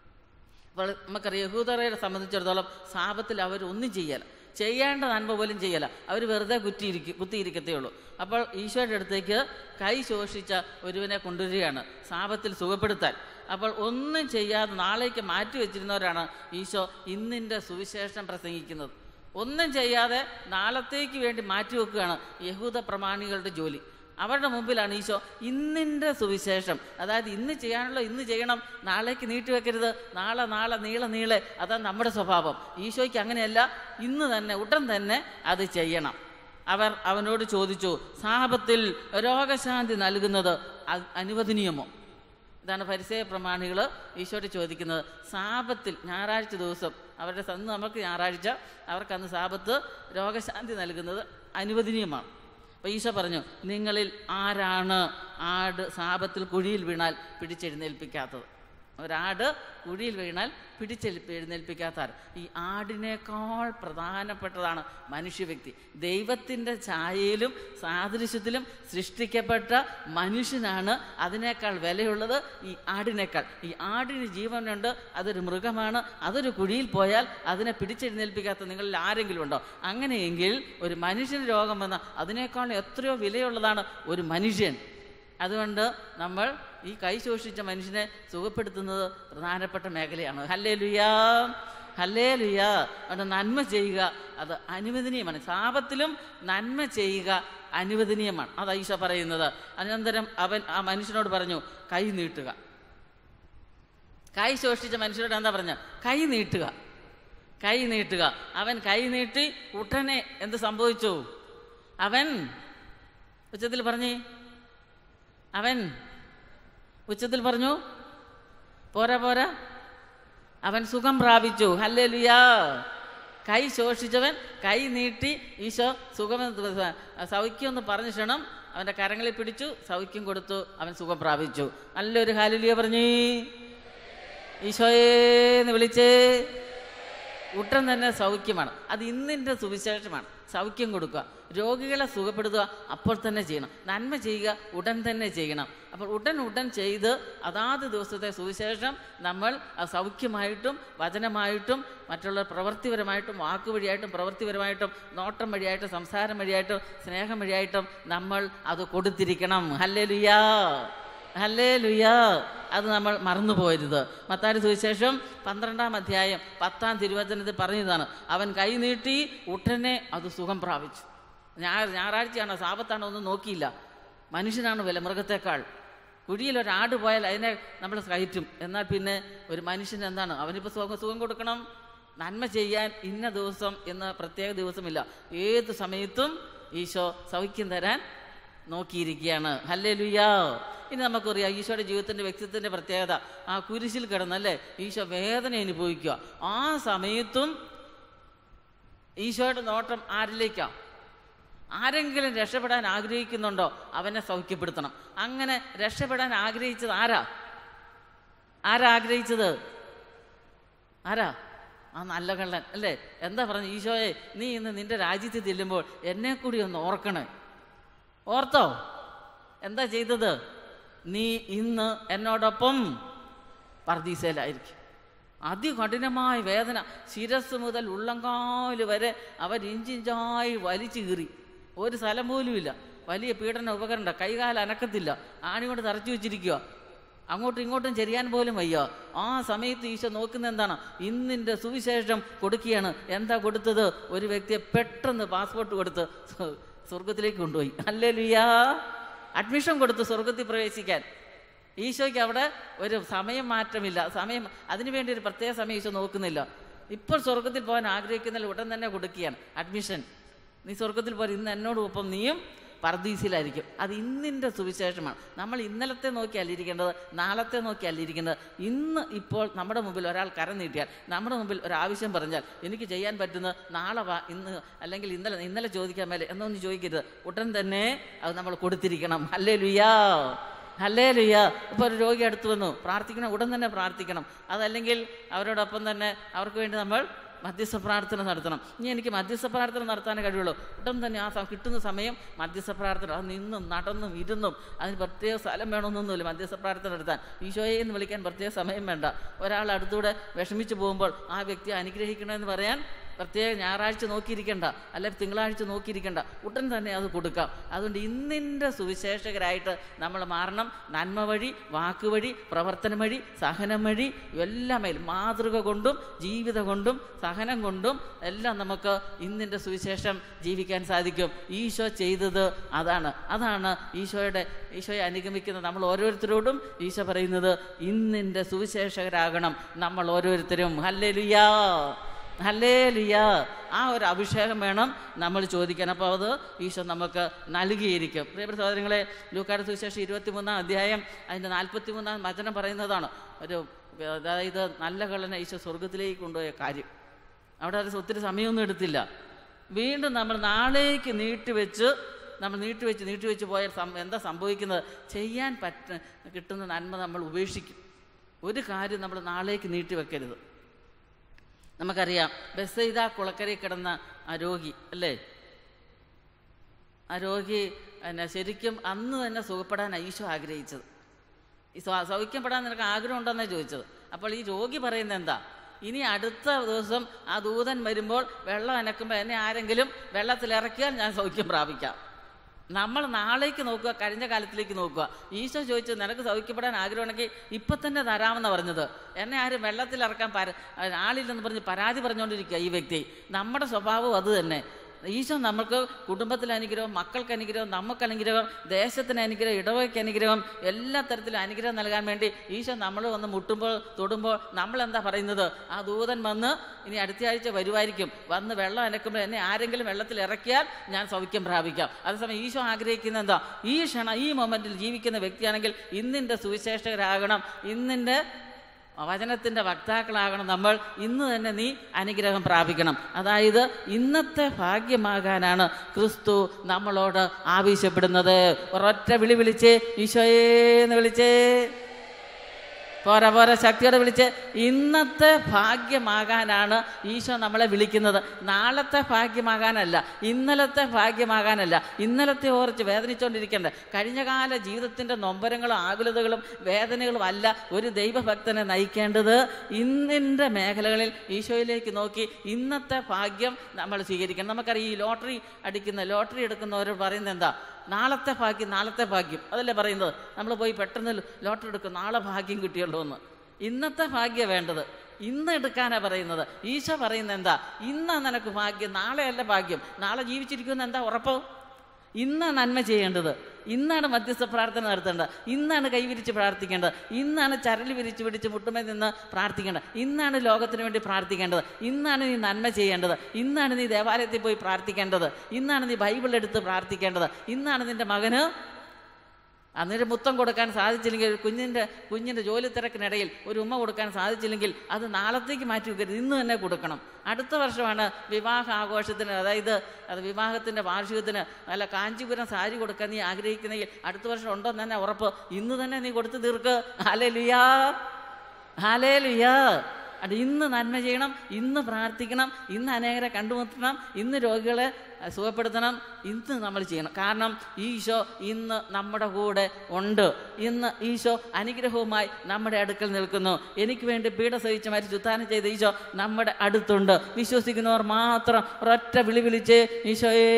അപ്പോൾ നമുക്കറിയാം യഹൂദരെ സംബന്ധിച്ചിടത്തോളം സാപത്തിൽ അവർ ഒന്നും ചെയ്യല ചെയ്യേണ്ട നന്മ പോലും ചെയ്യല അവർ വെറുതെ കുറ്റിയിരിക്കും കുത്തിയിരിക്കത്തേ ഉള്ളൂ അപ്പോൾ ഈശോയുടെ അടുത്തേക്ക് കൈ ശോഷിച്ച ഒരുവനെ കൊണ്ടുവരികയാണ് സാപത്തിൽ സുഖപ്പെടുത്താൻ അപ്പോൾ ഒന്നും ചെയ്യാതെ നാളേക്ക് മാറ്റി വെച്ചിരുന്നവരാണ് ഈശോ ഇന്നിൻ്റെ സുവിശേഷം പ്രസംഗിക്കുന്നത് ഒന്നും ചെയ്യാതെ നാളത്തേക്ക് വേണ്ടി മാറ്റിവെക്കുകയാണ് യഹൂദ പ്രമാണികളുടെ ജോലി അവരുടെ മുമ്പിലാണ് ഈശോ ഇന്നിൻ്റെ സുവിശേഷം അതായത് ഇന്ന് ചെയ്യാനുള്ള ഇന്ന് ചെയ്യണം നാളേക്ക് നീട്ടിവെക്കരുത് നാളെ നാളെ നീളെ നീളെ അതാണ് നമ്മുടെ സ്വഭാവം ഈശോയ്ക്ക് അങ്ങനെയല്ല ഇന്ന് തന്നെ ഉടൻ തന്നെ അത് ചെയ്യണം അവർ അവനോട് ചോദിച്ചു സാപത്തിൽ രോഗശാന്തി നൽകുന്നത് അ- അനുവദനീയമോ ഇതാണ് പരിസയ പ്രമാണികൾ ഈശോയോട് ചോദിക്കുന്നത് സാപത്തിൽ ഞായറാഴ്ച ദിവസം അവരുടെ അന്ന് നമുക്ക് ഞായറാഴ്ച അവർക്കന്ന് സാപത്ത് രോഗശാന്തി നൽകുന്നത് അനുവദനീയമാണ് അപ്പോൾ ഈശോ പറഞ്ഞു നിങ്ങളിൽ ആരാണ് ആട് സാപത്തിൽ കുഴിയിൽ വീണാൽ പിടിച്ചെഴുന്നേൽപ്പിക്കാത്തത് ഒരാട് കുഴിയിൽ വീണാൽ പിടിച്ചെഴുപ്പി എഴുന്നേൽപ്പിക്കാത്ത ആര് ഈ ആടിനേക്കാൾ പ്രധാനപ്പെട്ടതാണ് മനുഷ്യവ്യക്തി ദൈവത്തിൻ്റെ ഛായയിലും സാദൃശ്യത്തിലും സൃഷ്ടിക്കപ്പെട്ട മനുഷ്യനാണ് അതിനേക്കാൾ വിലയുള്ളത് ഈ ആടിനേക്കാൾ ഈ ആടിന് ജീവനുണ്ട് അതൊരു മൃഗമാണ് അതൊരു കുഴിയിൽ പോയാൽ അതിനെ പിടിച്ചെഴുന്നേൽപ്പിക്കാത്ത നിങ്ങളിൽ ആരെങ്കിലും ഉണ്ടോ അങ്ങനെയെങ്കിൽ ഒരു മനുഷ്യന് രോഗം വന്ന അതിനേക്കാൾ എത്രയോ വിലയുള്ളതാണ് ഒരു മനുഷ്യൻ അതുകൊണ്ട് നമ്മൾ ഈ കൈ ശോഷിച്ച മനുഷ്യനെ സുഖപ്പെടുത്തുന്നത് പ്രധാനപ്പെട്ട മേഖലയാണ് ഹല്ലേ ലുയാ ഹല്ലേ ലുയാ അത് നന്മ ചെയ്യുക അത് അനുവദനീയമാണ് ശാപത്തിലും നന്മ ചെയ്യുക അനുവദനീയമാണ് അത് ഈശോ പറയുന്നത് അനന്തരം അവൻ ആ മനുഷ്യനോട് പറഞ്ഞു കൈ നീട്ടുക കൈ ശോഷിച്ച മനുഷ്യരോട് എന്താ പറഞ്ഞ കൈ നീട്ടുക കൈ നീട്ടുക അവൻ കൈ നീട്ടി ഉടനെ എന്ത് സംഭവിച്ചു അവൻ ഉച്ചത്തിൽ പറഞ്ഞേ അവൻ ഉച്ചത്തിൽ പറഞ്ഞു പോരാ പോരാ അവൻ സുഖം പ്രാപിച്ചു ഹല്ലേ ലുയാ കൈ ശോഷിച്ചവൻ കൈ നീട്ടി ഈശോ സുഖം സൗഖ്യം എന്ന് പറഞ്ഞ ക്ഷണം അവൻ്റെ കരങ്ങളിൽ പിടിച്ചു സൗഖ്യം കൊടുത്തു അവൻ സുഖം പ്രാപിച്ചു നല്ലൊരു ഹാലിലിയ പറഞ്ഞു ഈശോയേന്ന് വിളിച്ചേ ഉടൻ തന്നെ സൗഖ്യമാണ് അത് ഇന്നിൻ്റെ സുവിശേഷമാണ് സൗഖ്യം കൊടുക്കുക രോഗികളെ സുഖപ്പെടുത്തുക അപ്പോൾ തന്നെ ചെയ്യണം നന്മ ചെയ്യുക ഉടൻ തന്നെ ചെയ്യണം അപ്പോൾ ഉടൻ ഉടൻ ചെയ്ത് അതാത് ദിവസത്തെ സുവിശേഷം നമ്മൾ ആ സൗഖ്യമായിട്ടും വചനമായിട്ടും മറ്റുള്ള പ്രവൃത്തിപരമായിട്ടും വാക്കുവഴിയായിട്ടും പ്രവൃത്തിപരമായിട്ടും നോട്ടം വഴിയായിട്ടും സംസാരം വഴിയായിട്ടും സ്നേഹം വഴിയായിട്ടും നമ്മൾ അത് കൊടുത്തിരിക്കണം ഹല്ലേ ലുയാ ഹല്ലേ ലുയാ അത് നമ്മൾ മറന്നു പോരുത് മത്താരി സുവിശേഷം പന്ത്രണ്ടാം അധ്യായം പത്താം തിരുവചനത്തിൽ പറഞ്ഞതാണ് അവൻ കൈ നീട്ടി ഉടനെ അത് സുഖം പ്രാപിച്ചു ഞായർ ഞായറാഴ്ചയാണോ സാപത്താണോ ഒന്നും നോക്കിയില്ല മനുഷ്യനാണ് വില മൃഗത്തെക്കാൾ കുഴിയിൽ ഒരാട് പോയാൽ അതിനെ നമ്മൾ കയറ്റും എന്നാൽ പിന്നെ ഒരു മനുഷ്യന് എന്താണ് അവനിപ്പോൾ സുഖം സുഖം കൊടുക്കണം നന്മ ചെയ്യാൻ ഇന്ന ദിവസം എന്ന പ്രത്യേക ദിവസമില്ല ഏത് സമയത്തും ഈശോ സൗഖ്യം തരാൻ നോക്കിയിരിക്കുകയാണ് ഹല്ലേ ലുയാ ഇനി നമുക്കറിയാം ഈശോയുടെ ജീവിതത്തിൻ്റെ വ്യക്തിത്വത്തിൻ്റെ പ്രത്യേകത ആ കുരിശിൽ കിടന്നല്ലേ ഈശോ വേദന അനുഭവിക്കുക ആ സമയത്തും ഈശോയുടെ നോട്ടം ആരിലേക്കാണ് ആരെങ്കിലും രക്ഷപ്പെടാൻ ആഗ്രഹിക്കുന്നുണ്ടോ അവനെ സൗഖ്യപ്പെടുത്തണം അങ്ങനെ രക്ഷപ്പെടാൻ ആഗ്രഹിച്ചത് ആരാ ആരാ ആഗ്രഹിച്ചത് ആരാ ആ നല്ല കള്ളൻ അല്ലേ എന്താ പറഞ്ഞു ഈശോയെ നീ ഇന്ന് നിന്റെ രാജ്യത്ത് ചെല്ലുമ്പോൾ എന്നെ കൂടി ഒന്ന് ഓർക്കണേ ഓർത്തോ എന്താ ചെയ്തത് നീ ഇന്ന് എന്നോടൊപ്പം പർദീസയിലായിരിക്കും അതികഠിനമായ വേദന ശിരസ് മുതൽ ഉള്ളങ്കാല് വരെ അവർ ഇഞ്ചിഞ്ചായി വലിച്ചു കീറി ഒരു സ്ഥലം പോലുമില്ല വലിയ പീഡന ഉപകരണം കൈകാല അനക്കത്തില്ല ആണി കൊണ്ട് തറച്ചു വെച്ചിരിക്കുക അങ്ങോട്ടും ഇങ്ങോട്ടും ചെരിയാൻ പോലും വയ്യ ആ സമയത്ത് ഈശോ നോക്കുന്ന എന്താണ് ഇന്നിൻ്റെ സുവിശേഷം കൊടുക്കുകയാണ് എന്താ കൊടുത്തത് ഒരു വ്യക്തിയെ പെട്ടെന്ന് പാസ്പോർട്ട് കൊടുത്ത് സ്വ- സ്വർഗത്തിലേക്ക് കൊണ്ടുപോയി അല്ലേ ലുയാ അഡ്മിഷൻ കൊടുത്തു സ്വർഗത്തിൽ പ്രവേശിക്കാൻ ഈശോയ്ക്ക് അവിടെ ഒരു സമയം മാറ്റമില്ല സമയം അതിനുവേണ്ടി ഒരു പ്രത്യേക സമയം ഈശോ നോക്കുന്നില്ല ഇപ്പോൾ സ്വർഗത്തിൽ പോകാൻ ആഗ്രഹിക്കുന്നതിൽ ഉടൻ തന്നെ കൊടുക്കുകയാണ് അഡ്മിഷൻ നീ സ്വർഗത്തിൽ പോയി ഇന്ന് എന്നോടൊപ്പം നീയും പർദീസിലായിരിക്കും അത് ഇന്നിൻ്റെ സുവിശേഷമാണ് നമ്മൾ ഇന്നലത്തെ നോക്കിയല്ല ഇരിക്കേണ്ടത് നാളത്തെ നോക്കിയല്ല ഇരിക്കേണ്ടത് ഇന്ന് ഇപ്പോൾ നമ്മുടെ മുമ്പിൽ ഒരാൾ കരം നീട്ടിയാൽ നമ്മുടെ മുമ്പിൽ ഒരു ആവശ്യം പറഞ്ഞാൽ എനിക്ക് ചെയ്യാൻ പറ്റുന്ന നാളെ വാ ഇന്ന് അല്ലെങ്കിൽ ഇന്നലെ ഇന്നലെ ചോദിക്കാൻ മേലെ എന്നൊന്നും ചോദിക്കരുത് ഉടൻ തന്നെ അത് നമ്മൾ കൊടുത്തിരിക്കണം അല്ലേ ലുയാ ഹല്ലേ ലുയ്യ ഇപ്പോൾ ഒരു രോഗി അടുത്ത് വന്നു പ്രാർത്ഥിക്കണം ഉടൻ തന്നെ പ്രാർത്ഥിക്കണം അതല്ലെങ്കിൽ അവരോടൊപ്പം തന്നെ അവർക്ക് വേണ്ടി നമ്മൾ മധ്യസ്ഥ പ്രാർത്ഥന നടത്തണം ഇനി എനിക്ക് മധ്യസ്ഥ പ്രാർത്ഥന നടത്താനേ കഴിയുള്ളൂ ഉടൻ തന്നെ ആ സ- കിട്ടുന്ന സമയം മധ്യസ്ഥ പ്രാർത്ഥന അത് നിന്നും നടന്നും ഇരുന്നും അതിന് പ്രത്യേക സ്ഥലം വേണമെന്നൊന്നുമില്ല മധ്യസ്ഥ പ്രാർത്ഥന നടത്താൻ ഈശോയെ എന്ന് വിളിക്കാൻ പ്രത്യേക സമയം വേണ്ട ഒരാൾ അടുത്തൂടെ വിഷമിച്ച് പോകുമ്പോൾ ആ വ്യക്തിയെ അനുഗ്രഹിക്കണമെന്ന് പറയാൻ പ്രത്യേക ഞായറാഴ്ച നോക്കിയിരിക്കണ്ട അല്ലെ തിങ്കളാഴ്ച നോക്കിയിരിക്കണ്ട ഉടൻ തന്നെ അത് കൊടുക്കാം അതുകൊണ്ട് ഇന്നിൻ്റെ സുവിശേഷകരായിട്ട് നമ്മൾ മാറണം നന്മ വഴി വാക്ക് വഴി പ്രവർത്തനം വഴി സഹനം വഴി എല്ലാം മേൽ മാതൃക കൊണ്ടും ജീവിതം കൊണ്ടും സഹനം കൊണ്ടും എല്ലാം നമുക്ക് ഇന്നിൻ്റെ സുവിശേഷം ജീവിക്കാൻ സാധിക്കും ഈശോ ചെയ്തത് അതാണ് അതാണ് ഈശോയുടെ ഈശോയെ അനുഗമിക്കുന്ന നമ്മൾ ഓരോരുത്തരോടും ഈശോ പറയുന്നത് ഇന്നിൻ്റെ സുവിശേഷകരാകണം നമ്മൾ ഓരോരുത്തരും ഹല്ലേ ഹല്ലേ ആ ഒരു അഭിഷേകം വേണം നമ്മൾ ചോദിക്കാൻ അപ്പോൾ അത് ഈശോ നമുക്ക് നൽകിയിരിക്കും പ്രിയപ്പെട്ട സഹോദരങ്ങളെ ലൂക്കാട് സുവിശേഷം ഇരുപത്തി മൂന്നാം അധ്യായം അതിൻ്റെ നാൽപ്പത്തി മൂന്നാം വചനം പറയുന്നതാണ് ഒരു അതായത് നല്ല കള്ളനെ ഈശോ സ്വർഗത്തിലേക്ക് കൊണ്ടുപോയ കാര്യം അവിടെ അത് ഒത്തിരി സമയമൊന്നും എടുത്തില്ല വീണ്ടും നമ്മൾ നാളേക്ക് നീട്ടിവെച്ച് നമ്മൾ നീട്ടിവെച്ച് നീട്ടിവെച്ച് പോയാൽ സം- എന്താ സംഭവിക്കുന്നത് ചെയ്യാൻ പറ്റ കിട്ടുന്ന നന്മ നമ്മൾ ഉപേക്ഷിക്കും ഒരു കാര്യം നമ്മൾ നാളേക്ക് നീട്ടിവെക്കരുത് നമുക്കറിയാം ബസ്സെയ്ത കുളക്കരയിൽ കിടന്ന ആ രോഗി അല്ലേ ആ രോഗി പിന്നെ ശരിക്കും അന്ന് തന്നെ സുഖപ്പെടാൻ ഈശോ ആഗ്രഹിച്ചത് ഈ സൗ- സൗഖ്യപ്പെടാൻ നിനക്ക് ആഗ്രഹം ഉണ്ടെന്നാണ് ചോദിച്ചത് അപ്പോൾ ഈ രോഗി പറയുന്നത് എന്താ ഇനി അടുത്ത ദിവസം ആ ദൂതൻ വരുമ്പോൾ വെള്ളം അനക്കുമ്പോൾ എന്നെ ആരെങ്കിലും വെള്ളത്തിൽ ഇറക്കിയാൽ ഞാൻ സൗഖ്യം പ്രാപിക്കാം നമ്മൾ നാളേക്ക് നോക്കുക കഴിഞ്ഞ കാലത്തിലേക്ക് നോക്കുക ഈശോ ചോദിച്ചു നിനക്ക് സൗഖ്യപ്പെടാൻ ആഗ്രഹമുണ്ടെങ്കിൽ ഇപ്പം തന്നെ തരാമെന്ന് പറഞ്ഞത് എന്നെ ആരും വെള്ളത്തിൽ ഇറക്കാൻ പര ആളില്ലെന്ന് പറഞ്ഞ് പരാതി പറഞ്ഞുകൊണ്ടിരിക്കുക ഈ വ്യക്തി നമ്മുടെ സ്വഭാവം അത് തന്നെ ഈശോ നമുക്ക് കുടുംബത്തിൽ അനുഗ്രഹം മക്കൾക്ക് അനുഗ്രഹം നമുക്ക് അനുഗ്രഹം ദേശത്തിന് അനുഗ്രഹം ഇടവയ്ക്ക് അനുഗ്രഹം എല്ലാ തരത്തിലും അനുഗ്രഹം നൽകാൻ വേണ്ടി ഈശോ നമ്മൾ വന്ന് മുട്ടുമ്പോൾ തൊടുമ്പോൾ നമ്മൾ എന്താ പറയുന്നത് ആ ദൂതൻ വന്ന് ഇനി അടുത്ത ആഴ്ച വരുമായിരിക്കും വന്ന് വെള്ളം അനക്കുമ്പോൾ എന്നെ ആരെങ്കിലും വെള്ളത്തിൽ ഇറക്കിയാൽ ഞാൻ സൗഖ്യം പ്രാപിക്കാം അതേസമയം ഈശോ ആഗ്രഹിക്കുന്ന എന്താ ഈ ക്ഷണം ഈ മൊമെൻറ്റിൽ ജീവിക്കുന്ന വ്യക്തിയാണെങ്കിൽ ഇന്നിൻ്റെ സുവിശേഷകരാകണം ഇന്നിൻ്റെ വചനത്തിൻ്റെ വക്താക്കളാകണം നമ്മൾ ഇന്ന് തന്നെ നീ അനുഗ്രഹം പ്രാപിക്കണം അതായത് ഇന്നത്തെ ഭാഗ്യമാകാനാണ് ക്രിസ്തു നമ്മളോട് ആവശ്യപ്പെടുന്നത് ഒരൊറ്റ വിളി വിളിച്ച് ഈശോയേന്ന് വിളിച്ചേ പോരാ പോരാ ശക്തിയോടെ വിളിച്ച് ഇന്നത്തെ ഭാഗ്യമാകാനാണ് ഈശോ നമ്മളെ വിളിക്കുന്നത് നാളത്തെ ഭാഗ്യമാകാനല്ല ഇന്നലത്തെ ഭാഗ്യമാകാനല്ല ഇന്നലത്തെ ഓർച്ച് വേദനിച്ചുകൊണ്ടിരിക്കേണ്ട കഴിഞ്ഞകാല ജീവിതത്തിൻ്റെ നൊമ്പരങ്ങളും ആകുലതകളും വേദനകളും അല്ല ഒരു ദൈവഭക്തനെ നയിക്കേണ്ടത് ഇന്നിൻ്റെ മേഖലകളിൽ ഈശോയിലേക്ക് നോക്കി ഇന്നത്തെ ഭാഗ്യം നമ്മൾ സ്വീകരിക്കണം നമുക്കറിയാം ഈ ലോട്ടറി അടിക്കുന്ന ലോട്ടറി എടുക്കുന്നവരോട് പറയുന്നത് എന്താ നാളത്തെ ഭാഗ്യം നാളത്തെ ഭാഗ്യം അതല്ലേ പറയുന്നത് നമ്മൾ പോയി പെട്ടെന്ന് ലോട്ടറി എടുക്കും നാളെ ഭാഗ്യം കിട്ടിയുള്ളൂ എന്ന് ഇന്നത്തെ ഭാഗ്യം വേണ്ടത് ഇന്ന് എടുക്കാനാണ് പറയുന്നത് ഈശോ പറയുന്നത് എന്താ ഇന്നാ നിനക്ക് ഭാഗ്യം നാളെയല്ല ഭാഗ്യം നാളെ ജീവിച്ചിരിക്കുമെന്ന് എന്താ ഉറപ്പ് ഇന്ന് നന്മ ചെയ്യേണ്ടത് ഇന്നാണ് മധ്യസ്ഥ പ്രാർത്ഥന നടത്തേണ്ടത് ഇന്നാണ് കൈവിരിച്ച് പ്രാർത്ഥിക്കേണ്ടത് ഇന്നാണ് ചരൽ വിരിച്ച് പിടിച്ച് മുട്ടുമേ നിന്ന് പ്രാർത്ഥിക്കേണ്ടത് ഇന്നാണ് ലോകത്തിന് വേണ്ടി പ്രാർത്ഥിക്കേണ്ടത് ഇന്നാണ് നീ നന്മ ചെയ്യേണ്ടത് ഇന്നാണ് നീ ദേവാലയത്തിൽ പോയി പ്രാർത്ഥിക്കേണ്ടത് ഇന്നാണ് നീ ബൈബിൾ എടുത്ത് പ്രാർത്ഥിക്കേണ്ടത് ഇന്നാണ് നിന്റെ മകന് അന്നേരം മുത്തം കൊടുക്കാൻ സാധിച്ചില്ലെങ്കിൽ ഒരു കുഞ്ഞിൻ്റെ കുഞ്ഞിൻ്റെ ജോലി തിരക്കിനിടയിൽ ഒരു ഉമ്മ കൊടുക്കാൻ സാധിച്ചില്ലെങ്കിൽ അത് നാളത്തേക്ക് മാറ്റി വെക്കരുത് ഇന്ന് തന്നെ കൊടുക്കണം അടുത്ത വർഷമാണ് വിവാഹ ആഘോഷത്തിന് അതായത് അത് വിവാഹത്തിൻ്റെ വാർഷികത്തിന് നല്ല കാഞ്ചീപുരം സാരി കൊടുക്കാൻ നീ ആഗ്രഹിക്കുന്നെങ്കിൽ അടുത്ത വർഷം ഉണ്ടോ എന്ന് തന്നെ ഉറപ്പ് ഇന്ന് തന്നെ നീ കൊടുത്തു തീർക്ക് ഹാലേ ലുയാ ഹാലേ ലുയാ അത് ഇന്ന് നന്മ ചെയ്യണം ഇന്ന് പ്രാർത്ഥിക്കണം ഇന്ന് അനേകരെ കണ്ടുമുട്ടണം ഇന്ന് രോഗികളെ അഹ്, സുഖപ്പെടുത്തണം ഇന്ന് നമ്മൾ ചെയ്യണം കാരണം ഈശോ ഇന്ന് നമ്മുടെ കൂടെ ഉണ്ട് ഇന്ന് ഈശോ അനുഗ്രഹവുമായി നമ്മുടെ അടുക്കൽ നിൽക്കുന്നു എനിക്ക് വേണ്ടി പീഡ സഹിച്ച് മരിച്ച് ഉത്ഥാനം ചെയ്ത ഈശോ നമ്മുടെ അടുത്തുണ്ട് വിശ്വസിക്കുന്നവർ മാത്രം ഒരൊറ്റ വിളി വിളിച്ച് ഈശോയേ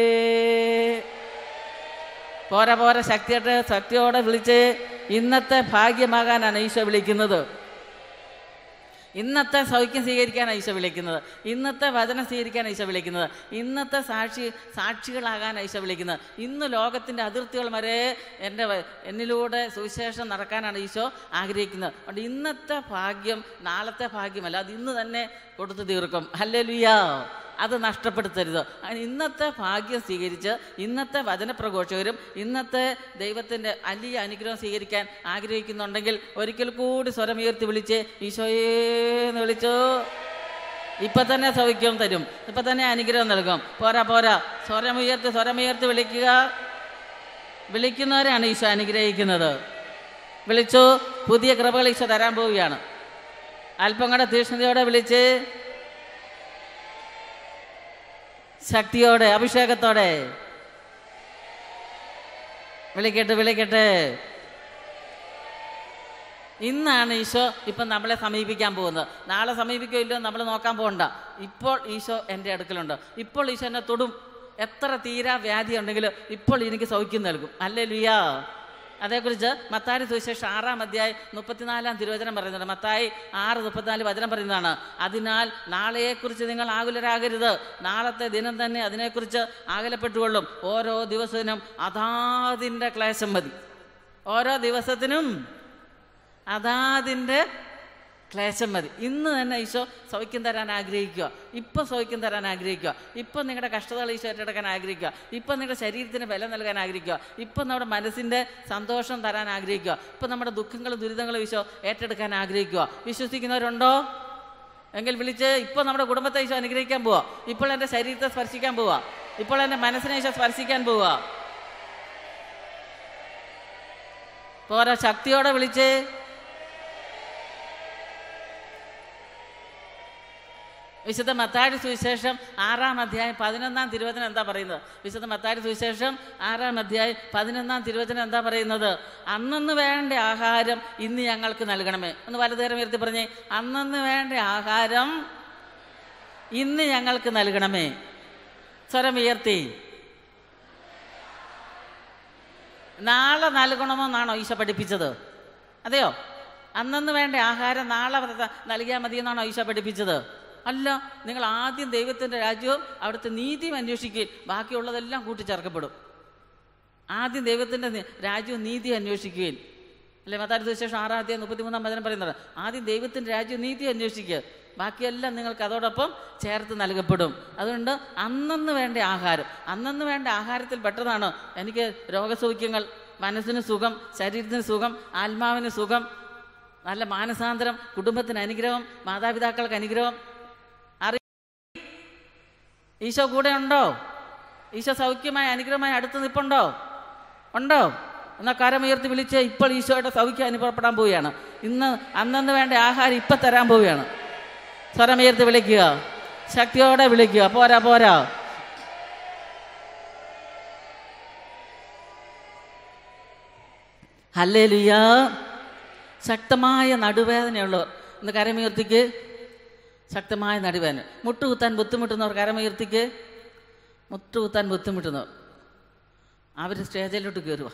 പോരാ പോരാ ശക്തിയോടെ ശക്തിയോടെ വിളിച്ച് ഇന്നത്തെ ഭാഗ്യമാകാനാണ് ഈശോ വിളിക്കുന്നത് ഇന്നത്തെ സൗഖ്യം സ്വീകരിക്കാനാണ് ഈശോ വിളിക്കുന്നത് ഇന്നത്തെ വചനം സ്വീകരിക്കാനാണ് ഈശോ വിളിക്കുന്നത് ഇന്നത്തെ സാക്ഷി സാക്ഷികളാകാനാണ് ഈശോ വിളിക്കുന്നത് ഇന്ന് ലോകത്തിൻ്റെ അതിർത്തികൾ വരെ എൻ്റെ വ- എന്നിലൂടെ സുവിശേഷം നടക്കാനാണ് ഈശോ ആഗ്രഹിക്കുന്നത് അതുകൊണ്ട് ഇന്നത്തെ ഭാഗ്യം നാളത്തെ ഭാഗ്യമല്ല അത് ഇന്ന് തന്നെ കൊടുത്തു തീർക്കും അല്ലേ ലുയാ അത് നഷ്ടപ്പെടുത്തരുത് അങ്ങനെ ഇന്നത്തെ ഭാഗ്യം സ്വീകരിച്ച് ഇന്നത്തെ വചനപ്രഘോഷകരും ഇന്നത്തെ ദൈവത്തിൻ്റെ വലിയ അനുഗ്രഹം സ്വീകരിക്കാൻ ആഗ്രഹിക്കുന്നുണ്ടെങ്കിൽ ഒരിക്കൽ കൂടി സ്വരമുയർത്തി വിളിച്ച് ഈശോയേ എന്ന് വിളിച്ചു ഇപ്പൊ തന്നെ സൗഖ്യം തരും ഇപ്പൊ തന്നെ അനുഗ്രഹം നൽകും പോരാ പോരാ സ്വരമുയർത്തി സ്വരമുയർത്തി വിളിക്കുക വിളിക്കുന്നവരെയാണ് ഈശോ അനുഗ്രഹിക്കുന്നത് വിളിച്ചു പുതിയ കൃപകൾ ഈശോ തരാൻ പോവുകയാണ് അല്പം കൂടെ തീക്ഷ്ണതയോടെ വിളിച്ച് ശക്തിയോടെ അഭിഷേകത്തോടെ വിളിക്കട്ടെ വിളിക്കട്ടെ ഇന്നാണ് ഈശോ ഇപ്പം നമ്മളെ സമീപിക്കാൻ പോകുന്നത് നാളെ സമീപിക്കോ ഇല്ലയോ നമ്മൾ നോക്കാൻ പോകണ്ട ഇപ്പോൾ ഈശോ എൻ്റെ അടുക്കലുണ്ട് ഇപ്പോൾ ഈശോ എന്നെ തൊടും എത്ര തീരാ വ്യാധി ഉണ്ടെങ്കിലും ഇപ്പോൾ എനിക്ക് സൗഖ്യം നൽകും അല്ലേ ലുയാ അതേക്കുറിച്ച് മത്താരി സുവിശേഷം ആറാം അധ്യായം മുപ്പത്തിനാലാം തിരുവചനം പറയുന്നുണ്ട് മത്തായി ആറ് മുപ്പത്തിനാല് വചനം പറയുന്നതാണ് അതിനാൽ നാളെയെക്കുറിച്ച് നിങ്ങൾ ആകുലരാകരുത് നാളത്തെ ദിനം തന്നെ അതിനെക്കുറിച്ച് ആകലപ്പെട്ടുകൊള്ളും ഓരോ ദിവസത്തിനും അതാതിൻ്റെ ക്ലേശം മതി ഓരോ ദിവസത്തിനും അതാതിൻ്റെ ക്ലേശം മതി ഇന്ന് തന്നെ ഈശോ സൗഖ്യം തരാൻ ആഗ്രഹിക്കുക ഇപ്പം സൗഖ്യം തരാൻ ആഗ്രഹിക്കുക ഇപ്പം നിങ്ങളുടെ കഷ്ടതകൾ ഈശോ ഏറ്റെടുക്കാൻ ആഗ്രഹിക്കുക ഇപ്പം നിങ്ങളുടെ ശരീരത്തിന് ബലം നൽകാൻ ആഗ്രഹിക്കുക ഇപ്പം നമ്മുടെ മനസ്സിൻ്റെ സന്തോഷം തരാൻ ആഗ്രഹിക്കുക ഇപ്പം നമ്മുടെ ദുഃഖങ്ങളും ദുരിതങ്ങളും ഈശോ ഏറ്റെടുക്കാൻ ആഗ്രഹിക്കുക വിശ്വസിക്കുന്നവരുണ്ടോ എങ്കിൽ വിളിച്ച് ഇപ്പോൾ നമ്മുടെ കുടുംബത്തെ ഈശോ അനുഗ്രഹിക്കാൻ പോവാ ഇപ്പോൾ എൻ്റെ ശരീരത്തെ സ്പർശിക്കാൻ പോവാ ഇപ്പോൾ എൻ്റെ മനസ്സിനെ ഈശോ സ്പർശിക്കാൻ പോവാ പോരാ ശക്തിയോടെ വിളിച്ച് വിശുദ്ധ മത്താടി സുവിശേഷം ആറാം അധ്യായം പതിനൊന്നാം തിരുവചനം എന്താ പറയുന്നത് വിശുദ്ധ മത്താടി സുവിശേഷം ആറാം അധ്യായം പതിനൊന്നാം തിരുവചനം എന്താ പറയുന്നത് അന്നന്ന് വേണ്ട ആഹാരം ഇന്ന് ഞങ്ങൾക്ക് നൽകണമേ ഒന്ന് വലതുകരം ഉയർത്തി പറഞ്ഞേ അന്നന്ന് വേണ്ട ആഹാരം ഇന്ന് ഞങ്ങൾക്ക് നൽകണമേ സ്വരം ഉയർത്തി നാളെ നൽകണമെന്നാണോ ഈശോ പഠിപ്പിച്ചത് അതെയോ അന്നന്ന് വേണ്ട ആഹാരം നാളെ വ്രത- നൽകിയാൽ മതിയെന്നാണോ ഈശോ പഠിപ്പിച്ചത് അല്ല നിങ്ങൾ ആദ്യം ദൈവത്തിൻ്റെ രാജ്യവും അവിടുത്തെ നീതിയും അന്വേഷിക്കുകയും ബാക്കിയുള്ളതെല്ലാം കൂട്ടിച്ചേർക്കപ്പെടും ആദ്യം ദൈവത്തിൻ്റെ നി- രാജ്യവും നീതി അന്വേഷിക്കുകയും അല്ലെ മത്താരി സുവിശേഷം ആറാം അധ്യായം മുപ്പത്തിമൂന്നാം വചനം പറയുന്നത് ആദ്യം ദൈവത്തിൻ്റെ രാജ്യവും നീതി അന്വേഷിക്കുക ബാക്കിയെല്ലാം നിങ്ങൾക്ക് അതോടൊപ്പം ചേർത്ത് നൽകപ്പെടും അതുകൊണ്ട് അന്നന്ന് വേണ്ട ആഹാരം അന്നന്ന് വേണ്ട ആഹാരത്തിൽ പെട്ടതാണ് എനിക്ക് രോഗസൗഖ്യങ്ങൾ മനസ്സിന് സുഖം ശരീരത്തിന് സുഖം ആത്മാവിന് സുഖം നല്ല മാനസാന്തരം കുടുംബത്തിന് അനുഗ്രഹം മാതാപിതാക്കൾക്ക് അനുഗ്രഹം അറി ഈശോ കൂടെ ഉണ്ടോ ഈശോ സൗഖ്യമായി അനുഗ്രഹമായി അടുത്ത് നിൽപ്പുണ്ടോ ഉണ്ടോ എന്നാൽ കരമുയർത്തി വിളിച്ച് ഇപ്പോൾ ഈശോയുടെ സൗഖ്യം അനുഭവപ്പെടാൻ പോവുകയാണ് ഇന്ന് അന്നന്ന് വേണ്ട ആഹാരം ഇപ്പം തരാൻ പോവുകയാണ് സ്വരമുയർത്തി വിളിക്കുക ശക്തിയോടെ വിളിക്കുക പോരാ പോരാ ഹല്ലേ ലുയാ ശക്തമായ നടുവേദനയുള്ളവർ ഇന്ന് കരമുയർത്തിക്ക് ശക്തമായ നടുവേദന മുട്ടുകുത്താൻ ബുദ്ധിമുട്ടുന്നവർ കരമുയർത്തിക്ക് മുട്ടുകുത്താൻ ബുദ്ധിമുട്ടുന്നവർ അവർ സ്റ്റേജിലോട്ട് കയറുക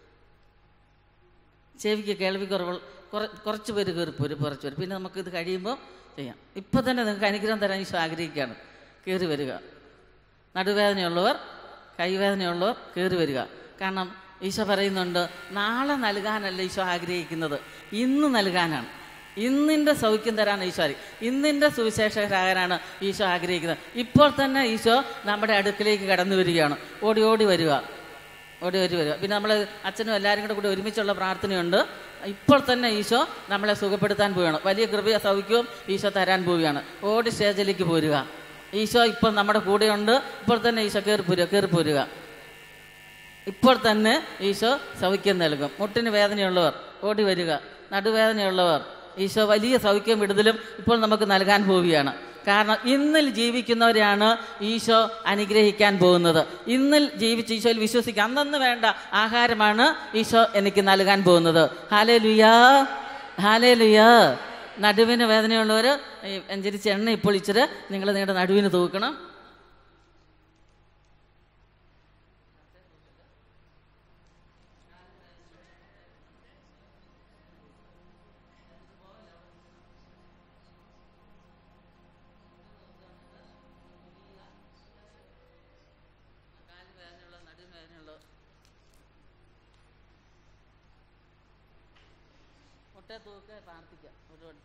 ചെവിക്ക് കേൾവി കുറവ് കുറ- കുറച്ച് പേര് കയറി പോരും കുറച്ച് പേര് പിന്നെ നമുക്ക് ഇത് കഴിയുമ്പോൾ ചെയ്യാം ഇപ്പം തന്നെ നിങ്ങൾക്ക് അനുഗ്രഹം തരാൻ ഈശോ ആഗ്രഹിക്കുകയാണ് കയറി വരിക നടുവേദനയുള്ളവർ കൈവേദനയുള്ളവർ കയറി വരിക കാരണം ഈശോ പറയുന്നുണ്ട് നാളെ നൽകാനല്ല ഈശോ ആഗ്രഹിക്കുന്നത് ഇന്ന് നൽകാനാണ് ഇന്നിൻ്റെ സൗഖ്യം തരാനാണ് ഈശോ ആഗ്ര- ഇന്നിൻ്റെ സുവിശേഷകരാകാനാണ് ഈശോ ആഗ്രഹിക്കുന്നത് ഇപ്പോൾ തന്നെ ഈശോ നമ്മുടെ അടുക്കിലേക്ക് കടന്നു വരികയാണ് ഓടി ഓടി വരിക ഓടി ഓടി വരിക പിന്നെ നമ്മൾ അച്ഛനും എല്ലാവരും കൂടെ കൂടി ഒരുമിച്ചുള്ള പ്രാർത്ഥനയുണ്ട് ഇപ്പോൾ തന്നെ ഈശോ നമ്മളെ സുഖപ്പെടുത്താൻ പോവുകയാണ് വലിയ കൃപയ സൗഖ്യവും ഈശോ തരാൻ പോവുകയാണ് ഓടി സ്റ്റേജിലേക്ക് പോരുക ഈശോ ഇപ്പോൾ നമ്മുടെ കൂടെയുണ്ട് ഇപ്പോൾ തന്നെ ഈശോ കയറി പോരുക കയറി പോരുക ഇപ്പോൾ തന്നെ ഈശോ സൗഖ്യം നൽകും മുട്ടിന് വേദനയുള്ളവർ ഓടി വരിക നടുവേദനയുള്ളവർ ഈശോ വലിയ സൗഖ്യം വിടുതലും ഇപ്പോൾ നമുക്ക് നൽകാൻ പോവുകയാണ് കാരണം ഇന്നിൽ ജീവിക്കുന്നവരെയാണ് ഈശോ അനുഗ്രഹിക്കാൻ പോകുന്നത് ഇന്നിൽ ജീവിച്ച് ഈശോയിൽ വിശ്വസിക്കുക അന്നന്ന് വേണ്ട ആഹാരമാണ് ഈശോ എനിക്ക് നൽകാൻ പോകുന്നത് ഹാലേ ലുയാ ഹാലേ ലുയാ നടുവിന് വേദനയുള്ളവർ അഞ്ചരിച്ച എണ്ണ ഇപ്പോൾ ഇച്ചിരി നിങ്ങൾ നിങ്ങളുടെ നടുവിന് തൂക്കണം മുട്ട തൂക്കെ പ്രാർത്ഥിക്കാം ഒരുപാട്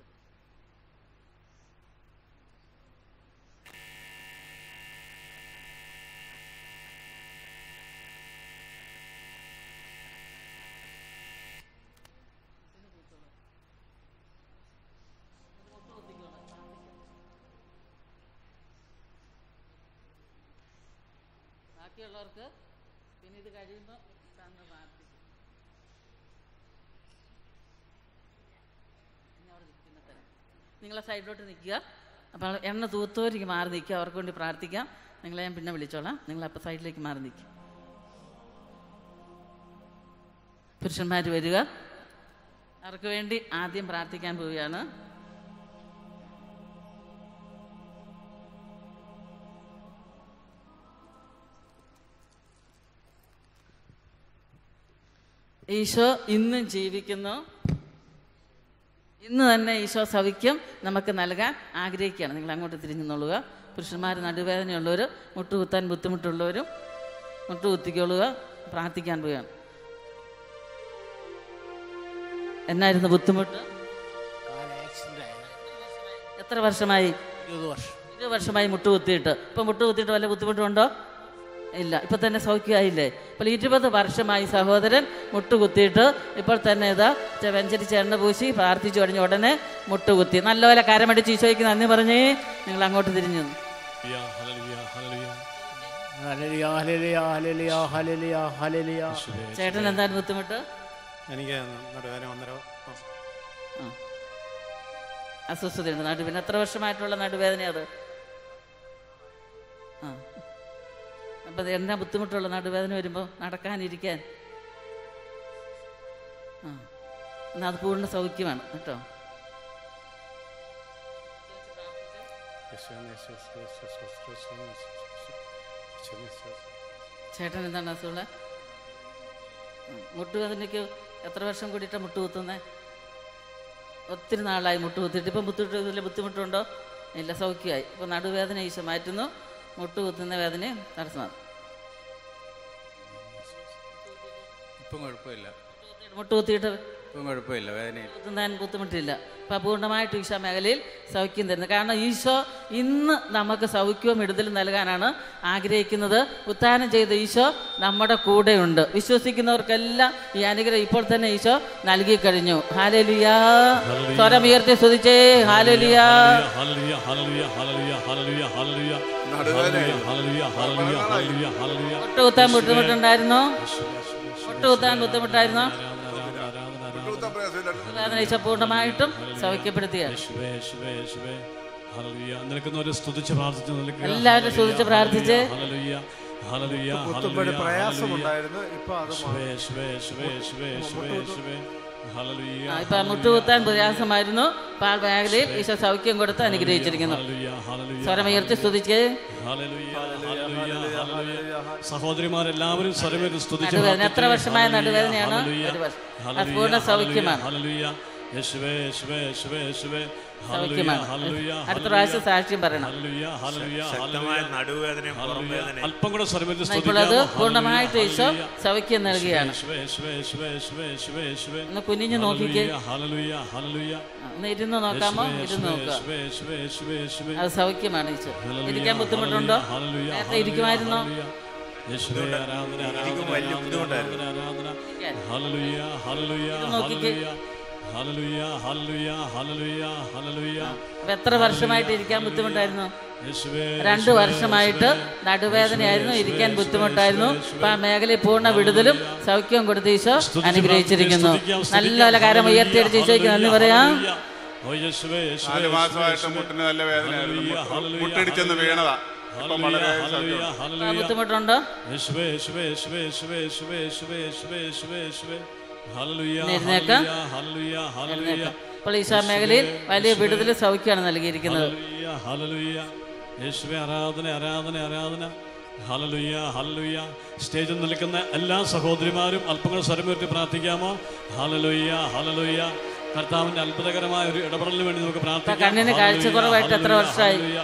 ബാക്കിയുള്ളവർക്ക് പിന്നെ ഇത് കഴിയുമ്പോൾ തന്ന് പ്രാർത്ഥിക്കും ഇനി അവിടെ നിൽക്കുന്ന തരാം. നിങ്ങളെ സൈഡിലോട്ട് നിൽക്കുക അപ്പോൾ എണ്ണ തൂത്തോരിക്ക് മാറി നിൽക്കുക അവർക്ക് വേണ്ടി പ്രാർത്ഥിക്കാം നിങ്ങളെ ഞാൻ പിന്നെ വിളിച്ചോളാം നിങ്ങൾ അപ്പോൾ സൈഡിലേക്ക് മാറി നിൽക്കുക പുരുഷന്മാർ വരിക അവർക്ക് വേണ്ടി ആദ്യം പ്രാർത്ഥിക്കാൻ പോവുകയാണ് ഈശോ ഇന്നും ജീവിക്കുന്നു ഇന്ന് തന്നെ ഈശോ സൗഖ്യം നമുക്ക് നൽകാൻ ആഗ്രഹിക്കുകയാണ് നിങ്ങൾ അങ്ങോട്ട് തിരിഞ്ഞു നോളുക പുരുഷന്മാർ നടുവേദനയുള്ളവർ മുട്ടുകുത്താൻ ബുദ്ധിമുട്ടുള്ളവരും മുട്ടുകുത്തിക്കൊള്ളുക പ്രാർത്ഥിക്കാൻ പോവുകയാണ് എന്നായിരുന്നു ബുദ്ധിമുട്ട് കാല് ആക്സിഡന്റ് ആയത് എത്ര വർഷമായി ഇരുപത് വർഷം ഇരുപത് വർഷമായി മുട്ടുകുത്തിയിട്ട് ഇപ്പം മുട്ടുകുത്തിയിട്ട് വല്ല ബുദ്ധിമുട്ടുണ്ടോ ഇല്ല ഇപ്പം തന്നെ സൗഖ്യമായില്ലേ ഇപ്പോൾ ഇരുപത് വർഷമായി സഹോദരൻ മുട്ടുകുത്തിയിട്ട് ഇപ്പോൾ തന്നെ ഇതാ ചെ- വെഞ്ചരിച്ച് എണ്ണ പൂശി പ്രാർത്ഥിച്ചു കഴിഞ്ഞ ഉടനെ മുട്ടുകുത്തി നല്ലപോലെ കരമടിച്ച് ഈശോയ്ക്ക് നന്ദി പറഞ്ഞേ നിങ്ങൾ അങ്ങോട്ട് തിരിഞ്ഞു നിന്നു. ഹല്ലേലൂയ, ഹല്ലേലൂയ, ഹല്ലേലൂയ. ഹല്ലേലൂയ ഹല്ലേലൂയ ഹല്ലേലൂയ ഹല്ലേലൂയ ഹല്ലേലൂയ യേശുവേ, ചേട്ടൻ എന്താണ് ബുദ്ധിമുട്ട് എനിക്ക് നടുവേദന ഒന്നര മാസം ആ അസ്വസ്ഥതയുണ്ട് നടുവിന് എത്ര വർഷമായിട്ടുള്ള നടുവേദന അത് ആ അപ്പം അത് എന്നാ ബുദ്ധിമുട്ടുള്ള നടുവേദന വരുമ്പോൾ നടക്കാനിരിക്കാൻ ആ എന്നാൽ അത് പൂർണ്ണ സൗഖ്യമാണ് കേട്ടോ യേശുവേ, യേശുവേ, യേശുവേ, യേശുവേ, യേശുവേ, യേശുവേ, യേശുവേ. ചേട്ടൻ എന്താണ് അസുഖമുള്ള മുട്ടുവേദനയ്ക്ക് എത്ര വർഷം കൂടിയിട്ടാണ് മുട്ട് കുത്തുന്നത് ഒത്തിരി നാളായി മുട്ട് കുത്തിയിട്ട് ഇപ്പം ബുദ്ധിമുട്ട് വലിയ ബുദ്ധിമുട്ടുണ്ടോ ഇല്ല സൗഖ്യമായി ഇപ്പം നടുവേദന ഈശോ മാറ്റുന്നു മുട്ട് കുത്തുന്ന വേദനയും തടസ്സമാണ് ഇപ്പം കുഴപ്പമില്ല മുട്ട് കുത്തിയിട്ട് ഇപ്പം കുഴപ്പമില്ല വേദനയില്ല കുത്തുന്നതിന് ബുദ്ധിമുട്ടില്ല അപ്പം പൂർണ്ണമായിട്ട് ഈശോ മേഖലയിൽ സൗഖ്യം തരുന്നത് കാരണം ഈശോ ഇന്ന് നമുക്ക് സൗഖ്യവും വിടുതലും നൽകാനാണ് ആഗ്രഹിക്കുന്നത് ഉത്ഥാനം ചെയ്ത ഈശോ നമ്മുടെ കൂടെയുണ്ട് വിശ്വസിക്കുന്നവർക്കെല്ലാം ഈ അനുഗ്രഹം ഇപ്പോൾ തന്നെ ഈശോ നൽകി കഴിഞ്ഞു ഹാലലിയാ സ്വരം ഉയർത്തി സ്തുതിച്ചേ ഹാലലിയാ ഹല്ലേലൂയ, ഹല്ലേലൂയ, ഹല്ലേലൂയ, ഹല്ലേലൂയ, ഹല്ലേലൂയ. ഹല്ലേലൂയ, ഹല്ലേലൂയ, ഹല്ലേലൂയ, ഹല്ലേലൂയ, ഹല്ലേലൂയ. മുട്ട് കുത്താൻ ബുദ്ധിമുട്ടുണ്ടായിരുന്നോ യേശുവേ, യേശുവേ, യേശുവേ. മുട്ട് കുത്താൻ ബുദ്ധിമുട്ടായിരുന്നോ ആരാധന, ആരാധന, ആരാധന. വേദന ഈശോ പൂർണ്ണമായിട്ടും സൗഖ്യപ്പെടുത്തിയാണ് യേശുവേ, യേശുവേ, യേശുവേ. ഹല്ലേലൂയ. നിൽക്കുന്നവരെ സ്തുതിച്ച് പ്രാർത്ഥിച്ച് നിൽക്കുക. എല്ലാവരും സ്തുതിച്ച് പ്രാർത്ഥിച്ച് ഹല്ലേലൂയ, ഹല്ലേലൂയ, കുത്തുമ്പോൾ ഹല്ലേലൂയ, പ്രയാസമുണ്ടായിരുന്നു ഇപ്പൊ അത് മാറി. യേശുവേ, യേശുവേ, യേശുവേ, യേശുവേ, യേശുവേ. ഹല്ലേലൂയ, ആ, ഇപ്പൊ മുട്ടുകുത്താൻ പ്രയാസമായിരുന്നു പാൽ മേഖലയിൽ ഈശോ സൗഖ്യം കൊടുത്ത് അനുഗ്രഹിച്ചിരിക്കുന്നു ഹല്ലേലൂയ, ഹല്ലേലൂയ, സ്വരമുയർത്തി സ്തുതിച്ച് ഹല്ലേലൂയ, ഹല്ലേലൂയ, ഹല്ലേലൂയ. സഹോദരിമാരെല്ലാവരും സ്വരമേറ്റ് സ്തുതിച്ച് നടുവേദന എത്ര പ്രാർത്ഥിച്ച് വർഷമായ ഹല്ലേലൂയ, നടുവേദനയാണ് ഹല്ലേലൂയ, ഒരു വർഷം ഹല്ലേലൂയ, അത് പൂർണ്ണ സൗഖ്യമാണ് ഹല്ലേലൂയ, യേശുവേ യേശുവേ യേശുവേ യേശുവേ ഹല്ലേലൂയ സൗഖ്യമാണ് ഹല്ലേലൂയ അടുത്ത പ്രാവശ്യം സാക്ഷ്യം പറയണം ഹല്ലേലൂയ ഹല്ലേലൂയ ശക്തമായ ഹല്ലേലൂയ നടുവേദനയും പുറം ഹല്ലേലൂയ വേദനയും അല്പം കൂടെ സ്വരമെന്ന് എന്നാൽ ഇപ്പോൾ അത് സ്തുതിക്കാമോ പൂർണ്ണമായിട്ട് ഈശോ ഹല്ലേലൂയ സൗഖ്യം നൽകുകയാണ് യേശുവേ യേശുവേ യേശുവേ യേശുവേ യേശുവേ യേശുവേ ഒന്ന് കുനിഞ്ഞ് നോക്കിക്കേ ഹല്ലേലൂയ ഹല്ലേലൂയ ഒന്ന് ഇരുന്ന് നോക്കാമോ ഇരുന്ന് നോക്കുക യേശുവേ യേശുവേ യേശുവേ യേശുവേ അത് സൗഖ്യമാണ് ഈശോ ഹല്ലേലൂയ, ഇരിക്കാൻ ബുദ്ധിമുട്ടുണ്ടോ ഹല്ലേലൂയ, നേരത്തെ ഹല്ലേലൂയ, ഇരിക്കുമായിരുന്നോ ഹല്ലേലൂയ. യേശുവേ ആരാധന എനിക്ക് ആരാധന വലിയ ആരാധന ബുദ്ധിമുട്ടായിരുന്നു. ആരാധന ഇരിക്കാൻ. ഹല്ലേലൂയ ഹല്ലേലൂയ ഇത് നോക്കിക്കേ. ഹല്ലേലൂയ ഹല്ലേലൂയ ഹല്ലേലൂയ ഹല്ലേലൂയ അപ്പൊ എത്ര വർഷമായിട്ട് ഇരിക്കാൻ ബുദ്ധിമുട്ടായിരുന്നു യേശുവേ രണ്ടു വർഷമായിട്ട് നടുവേദനയായിരുന്നു ഇരിക്കാൻ ബുദ്ധിമുട്ടായിരുന്നു അപ്പൊ ആ മേഖലയിൽ പൂർണ്ണ വിടുതലും സൗഖ്യവും കൊടുത്ത് ഈശോ അനുഗ്രഹിച്ചിരിക്കുന്നു നല്ല നല്ല കാര്യം ഉയർത്തിയടിച്ച് ഈശോയ്ക്ക് നന്ദി പറയാം ഓ യേശുവേ യേശുവേ നാല് മാസമായിട്ട് യേശുവേ, മുട്ടിന് നല്ല വേദനയായിരുന്നു ഹല്ലേലൂയ, മുട്ട് ഹല്ലേലൂയ, മുട്ടിടിച്ചെന്ന് വീണതാ ഇപ്പം വളരെ ഹല്ലേലൂയ, സൗഖ്യം ആ, ഹല്ലേലൂയ. ബുദ്ധിമുട്ടുണ്ടോ യേശുവേ യേശുവേ യേശുവേ യേശുവേ യേശുവേ യേശുവേ യേശുവേ യേശുവേ യേശുവേ ഹല്ലേലൂയ ഒന്ന് എഴുന്നേൽക്കാം. Hallelujah hallelujah എഴുന്നേൽക്കാം. അപ്പോൾ ഈശോ മേഖലയിൽ വലിയ വിടുതൽ സൗഖ്യമാണ് നൽകിയിരിക്കുന്നത് ഹല്ലേലൂയ ഹല്ലേലൂയ യേശുവേ ആരാധന ആരാധന ആരാധന ഹല്ലേലൂയ ഹല്ലേലൂയ സ്റ്റേജിൽ നിൽക്കുന്ന എല്ലാ സഹോദരിമാരും അല്പങ്ങൾ സ്വരമുയർത്തി പ്രാർത്ഥിക്കാമോ ഹല്ലേലൂയ ഹല്ലേലൂയ കർത്താവിന്റെ അത്ഭുതകരമായ ഒരു ഇടപെടലിന് വേണ്ടി നമുക്ക് പ്രാർത്ഥിക്കാം കണ്ണിന് കാഴ്ചക്കുറവായിട്ട് എത്ര ഹല്ലേലൂയ, വർഷമായി? ഹല്ലേലൂയ.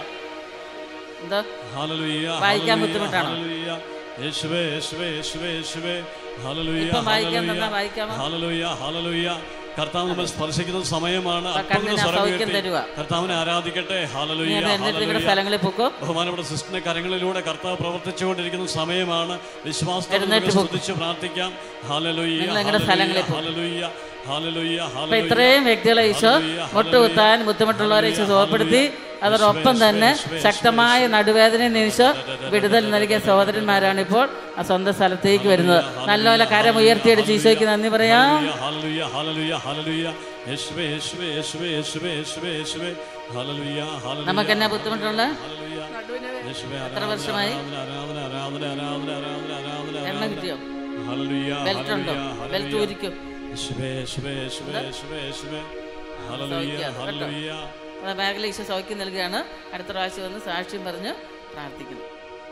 എന്തോ ഹല്ലേലൂയ, വായിക്കാൻ ഹല്ലേലൂയ, ബുദ്ധിമുട്ടാണോ? ഹല്ലേലൂയ. യേശുവേ യേശുവേ യേശുവേ യേശുവേ ഹല്ലേലൂയ, ഇപ്പം വായിക്കാൻ ഹല്ലേലൂയ. തന്നാ വായിക്കാമോ? Hallelujah, hallelujah. കർത്താവ് നമ്മൾ സ്പർശിക്കുന്ന സമയമാണ് ആ അല്പം കണ്ണിന് സ്വരം സൗഖ്യം ഉയർത്തി തരുക. കർത്താവിനെ ആരാധിക്കട്ടെ ഹല്ലേലൂയ, ഇനി അത് എന്നിട്ട് നിങ്ങളുടെ ഹല്ലേലൂയ. സ്ഥലങ്ങളിൽ പൊക്കോ ബഹുമാനപ്പെട്ട സിസ്റ്റിന്റെ കരങ്ങളിലൂടെ കർത്താവ് പ്രവർത്തിച്ചുകൊണ്ടിരിക്കുന്ന സമയമാണ് വിശ്വാസത്തോടെ എഴുന്നേറ്റ് നമുക്ക് പോകും. സ്തുതിച്ച് പ്രാർത്ഥിക്കാം ഹല്ലേലൂയ, നിങ്ങൾ നിങ്ങളുടെ സ്ഥലങ്ങളിൽ പോകും. ഹല്ലേലൂയ, ഹല്ലേലൂയ, അപ്പൊ ഹല്ലേലൂയ. ഇത്രയും വ്യക്തികളെ ഈശോ ഹല്ലേലൂയ, മുട്ടുകുത്താൻ ബുദ്ധിമുട്ടുള്ളവരെ ഈശോ സുഖപ്പെടുത്തി അതോടൊപ്പം തന്നെ ശക്തമായ നടുവേദന ഈശോ വിടുതൽ നൽകിയ സഹോദരന്മാരാണ് ഇപ്പോൾ ആ സ്വന്തം സ്ഥലത്തേക്ക് വരുന്നത് നല്ലപോലെ കരം ഉയർത്തിയടിച്ച് ഈശോയ്ക്ക് നന്ദി പറയാം ഹല്ലേലൂയ, ഹല്ലേലൂയ, ഹല്ലേലൂയ. യേശുവേ, യേശുവേ, യേശുവേ, യേശുവേ, യേശുവേ, യേശുവേ. ഹല്ലേലൂയ, ഹല്ലേലൂയ, നമുക്ക് എന്നാ ബുദ്ധിമുട്ടുള്ളത് ഹല്ലേലൂയ. യേശുവേ, എത്ര ആരാധന, വർഷമായി? ആരാധന, ആരാധന, ആരാധന, ആരാധന, ആരാധന, എണ്ണ ആരാധന. കിട്ടിയോ ഹല്ലേലൂയ, ബെൽറ്റ് ഉണ്ടോ ഹല്ലേലൂയ, ബെൽറ്റ് ഹല്ലേലൂയ. ഊരിക്കും യേശുവേ, യേശുവേ, യേശുവേ, യേശുവേ, യേശുവേ. ഹല്ലേലൂയ, സൗഖ്യം, കേട്ടോ. ഹല്ലേലൂയ. അത് മേഖല ഈശോ സൗഖ്യം നൽകുകയാണ് അടുത്ത പ്രാവശ്യം വന്ന് സാക്ഷ്യം പറഞ്ഞ് പ്രാർത്ഥിക്കുന്നു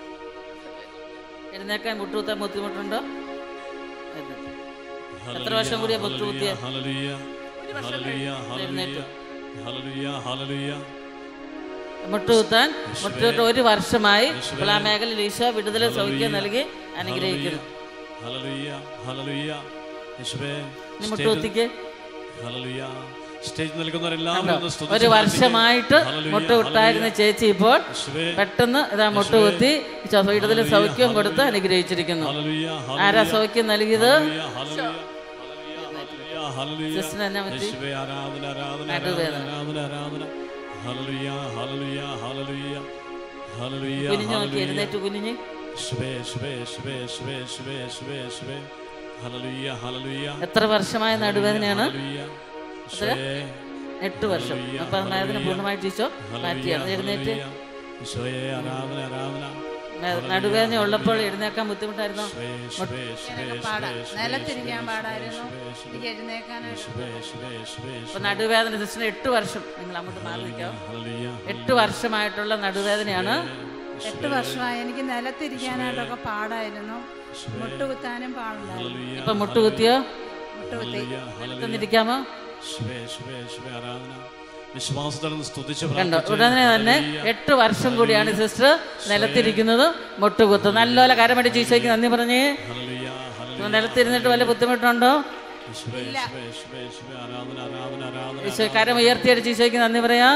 എഴുന്നേക്കാൻ മുട്ടുകുത്താൻ ബുദ്ധിമുട്ടുണ്ടോ എഴുന്നേറ്റ്. എത്ര വർഷം കൂടിയാ മുട്ട് കുത്തിയെ? ഹല്ലേലൂയ, ഹല്ലേലൂയ, ഹല്ലേലൂയ, എഴുന്നേറ്റു. ഹല്ലേലൂയ, ഹല്ലേലൂയ. മുട്ടുകുത്താൻ മുട്ടുകുത്ത ഒരു വർഷമായി ഇപ്പോൾ ആ മേഖലയിൽ ഈശോ വിടുതൽ സൗഖ്യം നൽകി അനുഗ്രഹിക്കുന്നു ഹല്ലേലൂയ, ഹല്ലേലൂയ. യേശുവേ, നീ മുട്ടുകുത്തിക്ക് ഹല്ലേലൂയ. സ്റ്റേജ് നിൽക്കുന്നവരെല്ലാവരും കണ്ടോ? ഒന്ന് സ്തുതിച്ച് ഒരു വർഷമായിട്ട് ഹല്ലേലൂയ, മുട്ടുകുത്തായിരുന്ന ചേച്ചി ഇപ്പോൾ യേശുവേ, പെട്ടെന്ന് ഇതാ മുട്ടുകുത്തി ഈശോ വിടുതൽ സൗഖ്യം കൊടുത്ത് അനുഗ്രഹിച്ചിരിക്കുന്നു ഹല്ലേലൂയ, ആരാ ഹല്ലേലൂയ. സൗഖ്യം നൽകിയത് ഹല്ലേലൂയ, ഹല്ലേലൂയ, ഹല്ലേലൂയ, ഹല്ലേലൂയ. സിസ്റ്ററിന് എന്നാ പറ്റി യേശുവേ, ആരാധന ആരാധന ആരാധന നടുവേദന. ആരാധന ആരാധന ഹല്ലേലൂയ ഹല്ലേലൂയ ഹല്ലേലൂയ ഹല്ലേലൂയ കുനിഞ്ഞു നോക്കി ഹല്ലേലൂയ. എഴുന്നേറ്റ് കുനിഞ്ഞ് യേശുവേ, യേശുവേ, യേശുവേ, യേശുവേ, യേശുവേ, യേശുവേ, യേശുവേ. ഹല്ലേലൂയ, ഹല്ലേലൂയ, എത്ര വർഷമായ നടുവേദനയാണ് ഹല്ലേലൂയ. യേശുവേ, എട്ട് വർഷം ഹല്ലേലൂയ, അപ്പൊ വേദന ഹല്ലേലൂയ. പൂർണ്ണമായിട്ട് ഈശോ മാറ്റിയാണ് എഴുന്നേറ്റ് ഹല്ലേലൂയ. യേശുവേ, ആരാധന ആരാധന നേ- നടുവേദന ഉള്ളപ്പോൾ എഴുന്നേക്കാൻ ബുദ്ധിമുട്ടായിരുന്നോ യേശുവേ, യേശുവേ, യേശുവേ, എനിക്ക് യേശുവേ, പാടാ യേശുവേ, നിലത്തിരിക്കാൻ യേശുവേ, പാടായിരുന്നു യേശുവേ, യേശുവേ, എനിക്ക് എഴുന്നേക്കാനായിട്ട് യേശുവേ, യേശുവേ, യേശുവേ, അപ്പൊ യേശുവേ. നടുവേദന സിസ്റ്റർ എട്ട് വർഷം നിങ്ങൾ അങ്ങോട്ട് മാറി നിൽക്കാം ഹല്ലേലൂയ, എട്ട് വർഷമായിട്ടുള്ള നടുവേദനയാണ് എട്ട് വർഷമായി എനിക്ക് നിലത്തിരിക്കാനായിട്ടൊക്കെ പാടായിരുന്നു മുട്ടുകുത്താനും പാടുണ്ടായിരുന്നു ഹല്ലേലൂയ, ഇപ്പൊ മുട്ടുകുത്തിയോ മുട്ടുകുത്തി ഹല്ലേലൂയ, ഹല്ലേലൂയ. നിൽക്കാമോ യേശുവേ, യേശുവേ, യേശുവേ, ആരാധന വിശ്വാസത്തോടെ ഒന്ന് സ്തുതിച്ച് കണ്ടോ പ്രാർത്ഥിച്ച് ഉടനെ തന്നെ എട്ട് വർഷം കൂടിയാണ് സിസ്റ്റർ നിലത്തിരിക്കുന്നത് മുട്ടുകുത്ത് നല്ലപോലെ കരമടിച്ച് ഈശോയ്ക്ക് നന്ദി പറഞ്ഞേ ഹല്ലേലൂയ, ഹല്ലേലൂയ. ഇപ്പൊ നിലത്തിരുന്നിട്ട് വല്ല ബുദ്ധിമുട്ടുണ്ടോ യേശുവേ, യേശുവേ, യേശുവേ, യേശുവേ, ആരാധന ആരാധന ആരാധന ഈശോ കരം ഉയർത്തിയടിച്ച് ഈശോയ്ക്ക് നന്ദി പറയാം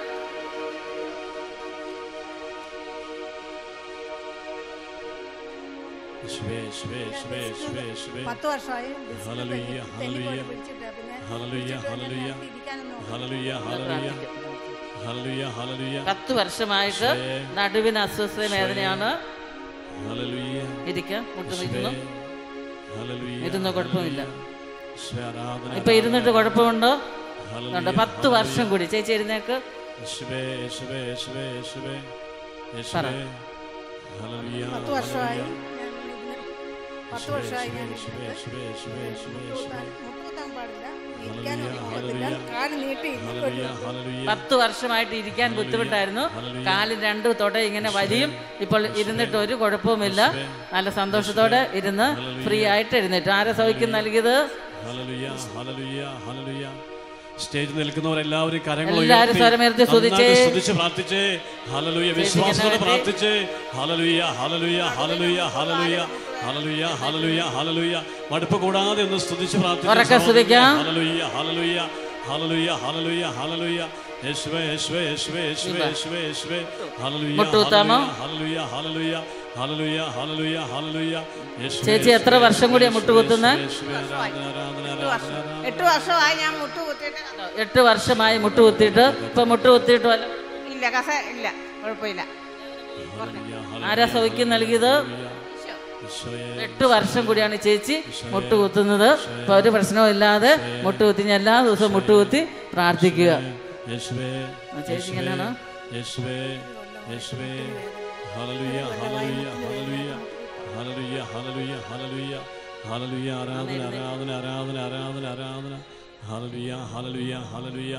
യേശുവേ, യേശുവേ, യേശുവേ, യേശുവേ, യേശുവേ. പത്ത് വർഷമായി ഡിസ്ക് ഹല്ലേലൂയ, തെന്നിക്കോട്ട് ഹല്ലേലൂയ. പിടിച്ചിട്ട് പിന്നെ ഹല്ലേലൂയ, പിടിച്ചിട്ട് ഹല്ലേലൂയ. പിന്നെ ഇരിക്കാനൊന്നും ഹല്ലേലൂയ, ഹല്ലേലൂയ. ഹല്ലേലൂയ, ഹല്ലേലൂയ. പത്ത് വർഷമായിട്ട് നടുവിന് അസ്വസ്ഥ വേദനയാണ് ഹല്ലേലൂയ. ഇരിക്കാം മുട്ട് യേശുവേ, നിൽക്കുന്നു ഹല്ലേലൂയ, ഇരുന്നോ, കുഴപ്പമില്ല. യേശുവേ, ആരാധന ഇപ്പൊ ഇരുന്നിട്ട് കുഴപ്പമുണ്ടോ ഹല്ലേലൂയ, കണ്ടോ പത്ത് വർഷം കൂടി ചേച്ചി എഴുന്നേക്ക് യേശുവേ, യേശുവേ, യേശുവേ, യേശുവേ, യേശുവേ. ഹല്ലേലൂയ, പത്ത് വർഷമായി ഹല്ലേലൂയ. ഞാൻ ഇതിന് പത്ത് വർഷമായി ഞാൻ യേശുവേ, ഇരുന്നിട്ട് യേശുവേ, യേശുവേ, യേശുവേ, യേശുവേ. മുട്ടുകുത്താൻ മുട്ടുകുത്താൻ പാടില്ല ഹല്ലേലൂയ, ഇരിക്കാനും ഒക്കത്തില്ല ഹല്ലേലൂയ. കാല് നീട്ടി ഹല്ലേലൂയ, ഹല്ലേലൂയ. പത്ത് വർഷമായിട്ട് ഇരിക്കാൻ ബുദ്ധിമുട്ടായിരുന്നു ഹല്ലേലൂയ. കാലിൽ രണ്ട് തൊട ഇങ്ങനെ വലിയും ഇപ്പോൾ ഇരുന്നിട്ട് ഒരു കുഴപ്പവുമില്ല നല്ല സന്തോഷത്തോടെ ഇരുന്ന് ഫ്രീ ആയിട്ട് എഴുന്നേറ്റു ആരെ സൗഖ്യം നൽകിയത് ഹല്ലേലൂയ, ഹല്ലേലൂയ, ഹല്ലേലൂയ. സ്റ്റേജിൽ നിൽക്കുന്നവരെല്ലാവരും കരങ്ങൾ എല്ലാവരും ഉയർത്തി സ്വരമുയർത്തി സ്തുതിച്ചേ. നന്നായിട്ട് സ്തുതിച്ച് പ്രാർത്ഥിച്ചേ ഹലലുയ വിശ്വാസത്തോടെ വേണ്ടി. പ്രാർത്ഥിച്ചേ ഹലലുയ ഹലലുയ ഹലലുയ ഹലലുയ ഹലലുയ ഹലലുയ ഹലലുയ മടുപ്പ് കൂടാതെ ഒന്ന് സ്തുതിച്ച് ഉറക്കെ സ്തുതിക്കാം. ഹലലുയ ഹലലുയ ഹലലുയ ഹലലുയ ഹലലുയ യേശുവേ യേശുവേ യേശുവേ യേശുവേ യേശുവേ യേശുവേ ഹലലുയ മുട്ടുകുത്താമോ? ഹലലുയ ഹലലുയ ഹലലുയ ഹലലുയ ഹലലുയ യേശുവേ, ചേച്ചി എത്ര വർഷം കൂടിയാ മുട്ടുകുത്തുന്നത്? യേശുവേ, ആരാധന, ആരാധന, എട്ട് വർഷം ആരാധന. എട്ട് വർഷമായി ഞാൻ മുട്ട് കുത്തിയിട്ട് എട്ട് വർഷമായി മുട്ട് കുത്തിയിട്ട് ഇപ്പൊ മുട്ട് കുത്തിയിട്ട് വല്ല ഇല്ല കസ ഇല്ല കുഴപ്പമില്ല ആരാ സൗഖ്യം നൽകിയത് ഈശോയെ, എട്ട് വർഷം കൂടിയാണ് ഈ ചേച്ചി മുട്ട് കുത്തുന്നത് ഇപ്പൊ ഒരു പ്രശ്നവും ഇല്ലാതെ മുട്ട് കുത്തി ഞാൻ എല്ലാ ദിവസവും മുട്ട് കുത്തി പ്രാർത്ഥിക്കുക യേശുവേ ആ ചേച്ചി എങ്ങനെയാണ് യേശുവേ യേശുവേ ഹല്ലേലൂയ ഹല്ലേലൂയ ഹല്ലേലൂയ ഹല്ലേലൂയ ഹല്ലേലൂയ ഹല്ലേലൂയ ഹല്ലേലൂയ ആരാധന ആരാധന ആരാധന ആരാധന ആരാധന ഹല്ലേലൂയ ഹല്ലേലൂയ ഹല്ലേലൂയ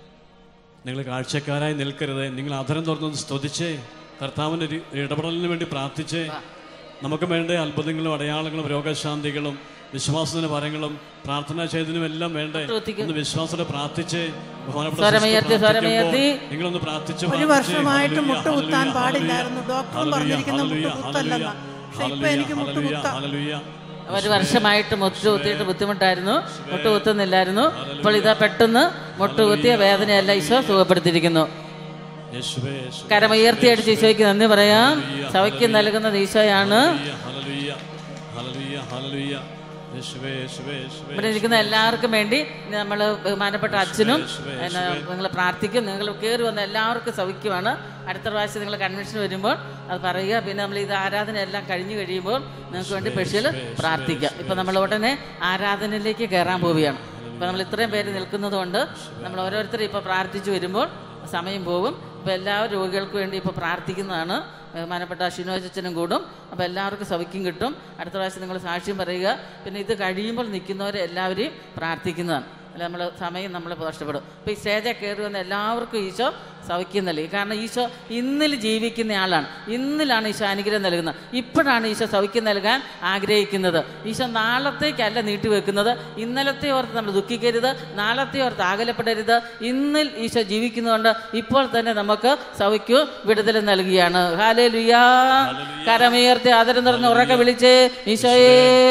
നിങ്ങൾ കാഴ്ചക്കാരായി നിൽക്കരുത് നിങ്ങൾ അധരം തുറന്നൊന്ന് സ്തുതിച്ചേ കർത്താവിൻ്റെ ഒരു ഇടപെടലിന് വേണ്ടി പ്രാർത്ഥിച്ചേ നമുക്ക് വേണ്ട അത്ഭുതങ്ങളും അടയാളങ്ങളും രോഗശാന്തികളും വിശ്വാസത്തിന് വരങ്ങളും പ്രാർത്ഥനാ ചെയ്തതിനും എല്ലാം വേണ്ടേ ഒന്ന് വിശ്വാസത്തോടെ പ്രാർത്ഥിച്ചേ ബഹുമാനപ്പെട്ട സ്വരമുയർത്തി, സിസ്റ്റർ സ്വരമുയർത്തി. പ്രാർത്ഥിക്കുമ്പോൾ നിങ്ങളൊന്ന് പ്രാർത്ഥിച്ച് ഒരു പ്രാർത്ഥിച്ചേ. വർഷമായിട്ട് ഹല്ലേലൂയ, മുട്ട് കുത്താൻ ഹല്ലേലൂയ, പാടില്ലായിരുന്നു. ഹല്ലേലൂയ, ഡോക്ടർ പറഞ്ഞിരിക്കുന്ന ഹല്ലേലൂയ, മുട്ട് കുത്തല്ലെന്നാ. പക്ഷേ ഇപ്പൊ എനിക്ക് മുട്ട് ഹല്ലേലൂയ, കുത്താം. ഹല്ലേലൂയ. ഒരു വർഷമായിട്ട് മുട്ട് കുത്തിയിട്ട് ബുദ്ധിമുട്ടായിരുന്നു മുട്ട് കുത്തുന്നില്ലായിരുന്നു ഇപ്പോൾ ഇതാ പെട്ടെന്ന് മുട്ട് കുത്തിയ വേദനയല്ല ഈശോ സുഖപ്പെടുത്തിയിരിക്കുന്നു യേശുവേ, യേശുവേ, കരമുയർത്തിയടിച്ച് ഈശോയ്ക്ക് നന്ദി പറയാം സൗഖ്യം നൽകുന്നത് ഈശോയാണ് ഹല്ലേലൂയ, ഹല്ലേലൂയ, ഹല്ലേലൂയ. യേശുവേ, യേശുവേ, യേശുവേ. ഇവിടെ ഇരിക്കുന്ന എല്ലാവർക്കും വേണ്ടി നമ്മൾ ബഹുമാനപ്പെട്ട അച്ഛനും നിങ്ങൾ പ്രാർത്ഥിക്കും നിങ്ങൾ കയറി വന്ന എല്ലാവർക്കും സൗഖ്യമാണ് അടുത്ത പ്രാവശ്യം നിങ്ങൾ കൺവെൻഷൻ വരുമ്പോൾ അത് പറയുക പിന്നെ നമ്മൾ ഇത് ആരാധന എല്ലാം കഴിഞ്ഞു കഴിയുമ്പോൾ നിങ്ങൾക്ക് വേണ്ടി സ്പെഷ്യൽ പ്രാർത്ഥിക്കാം ഇപ്പം നമ്മൾ ഉടനെ ആരാധനയിലേക്ക് കയറാൻ പോവുകയാണ് ഇപ്പം നമ്മൾ ഇത്രയും പേര് നിൽക്കുന്നത് കൊണ്ട് നമ്മൾ ഓരോരുത്തരും ഇപ്പോൾ പ്രാർത്ഥിച്ചു വരുമ്പോൾ സമയം പോകും അപ്പോൾ എല്ലാ രോഗികൾക്ക് വേണ്ടി ഇപ്പോൾ പ്രാർത്ഥിക്കുന്നതാണ് ബഹുമാനപ്പെട്ട ഷിനോജച്ചനും കൂടും അപ്പോൾ എല്ലാവർക്കും സൗഖ്യം കിട്ടും അടുത്ത പ്രാവശ്യം നിങ്ങൾ സാക്ഷ്യം പറയുക പിന്നെ ഇത് കഴിയുമ്പോൾ നിൽക്കുന്നവരെ എല്ലാവരെയും പ്രാർത്ഥിക്കുന്നതാണ് അല്ല നമ്മൾ സമയം നമ്മൾ നഷ്ടപ്പെടും അപ്പോൾ ഈ സ്റ്റേജിൽ കയറി വന്ന എല്ലാവർക്കും ഈശോ സൗഖ്യം നൽകി കാരണം ഈശോ ഇന്നിൽ ജീവിക്കുന്ന ആളാണ് ഇന്നിലാണ് ഈശോ അനുഗ്രഹം നൽകുന്നത് ഇപ്പോഴാണ് ഈശോ സൗഖ്യം നൽകാൻ ആഗ്രഹിക്കുന്നത് ഈശോ നാളത്തേക്കല്ല നീട്ടിവെക്കുന്നത് ഇന്നലത്തെ ഓർത്ത് നമ്മൾ ദുഃഖിക്കരുത് നാളത്തെ ഓർത്ത് ആകലപ്പെടരുത് ഇന്നിൽ ഈശോ ജീവിക്കുന്നതുകൊണ്ട് ഇപ്പോൾ തന്നെ നമുക്ക് സൗഖ്യവും വിടുതലും നൽകുകയാണ് ഹാലേ ലുയാ കരമുയർത്തി ആദരം നിറഞ്ഞ് ഉറക്കെ വിളിച്ചേ ഈശോയേ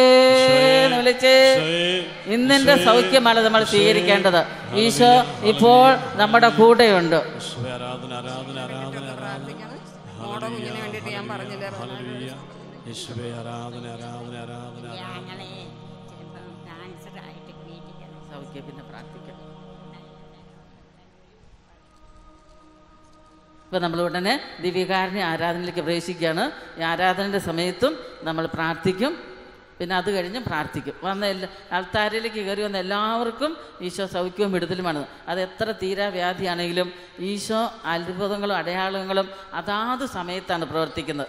എന്ന് വിളിച്ചേ ഇന്നിന്റെ സൗഖ്യമാണ് നമ്മൾ സ്വീകരിക്കേണ്ടത് ഈശോ ഇപ്പോൾ നമ്മുടെ കൂടെയുണ്ട് യേശുവേ, ആരാധന ആരാധന ആരാധന ആരാധന മോടെ കുഞ്ഞിന് വേണ്ടിയിട്ട് ഞാൻ പറഞ്ഞില്ലേ ഹല്ലേലൂയ. യേശുവേ ആരാധന ആരാധന ആരാധന ആരാധന ഞങ്ങളെ ചിലപ്പം ക്യാൻസർ ആയിട്ട് വീട്ടിൽ സൗഖ്യം പിന്നെ പ്രാർത്ഥിക്കാം ഇപ്പം നമ്മൾ ഉടനെ ദിവ്യകാരുണ്യ ആരാധനയിലേക്ക് പ്രവേശിക്കുകയാണ് ഈ ആരാധനയുടെ സമയത്തും നമ്മൾ പ്രാർത്ഥിക്കും പിന്നെ അത് കഴിഞ്ഞ് പ്രാർത്ഥിക്കും വന്ന എല്ലാ ആൾത്താരിലേക്ക് കയറി വന്ന എല്ലാവർക്കും ഈശോ സൗഖ്യവും വിടുതലുമാണ് അത് എത്ര തീരാ വ്യാധിയാണെങ്കിലും ഈശോ അത്ഭുതങ്ങളും അടയാളങ്ങളും അതാത് സമയത്താണ് പ്രവർത്തിക്കുന്നത്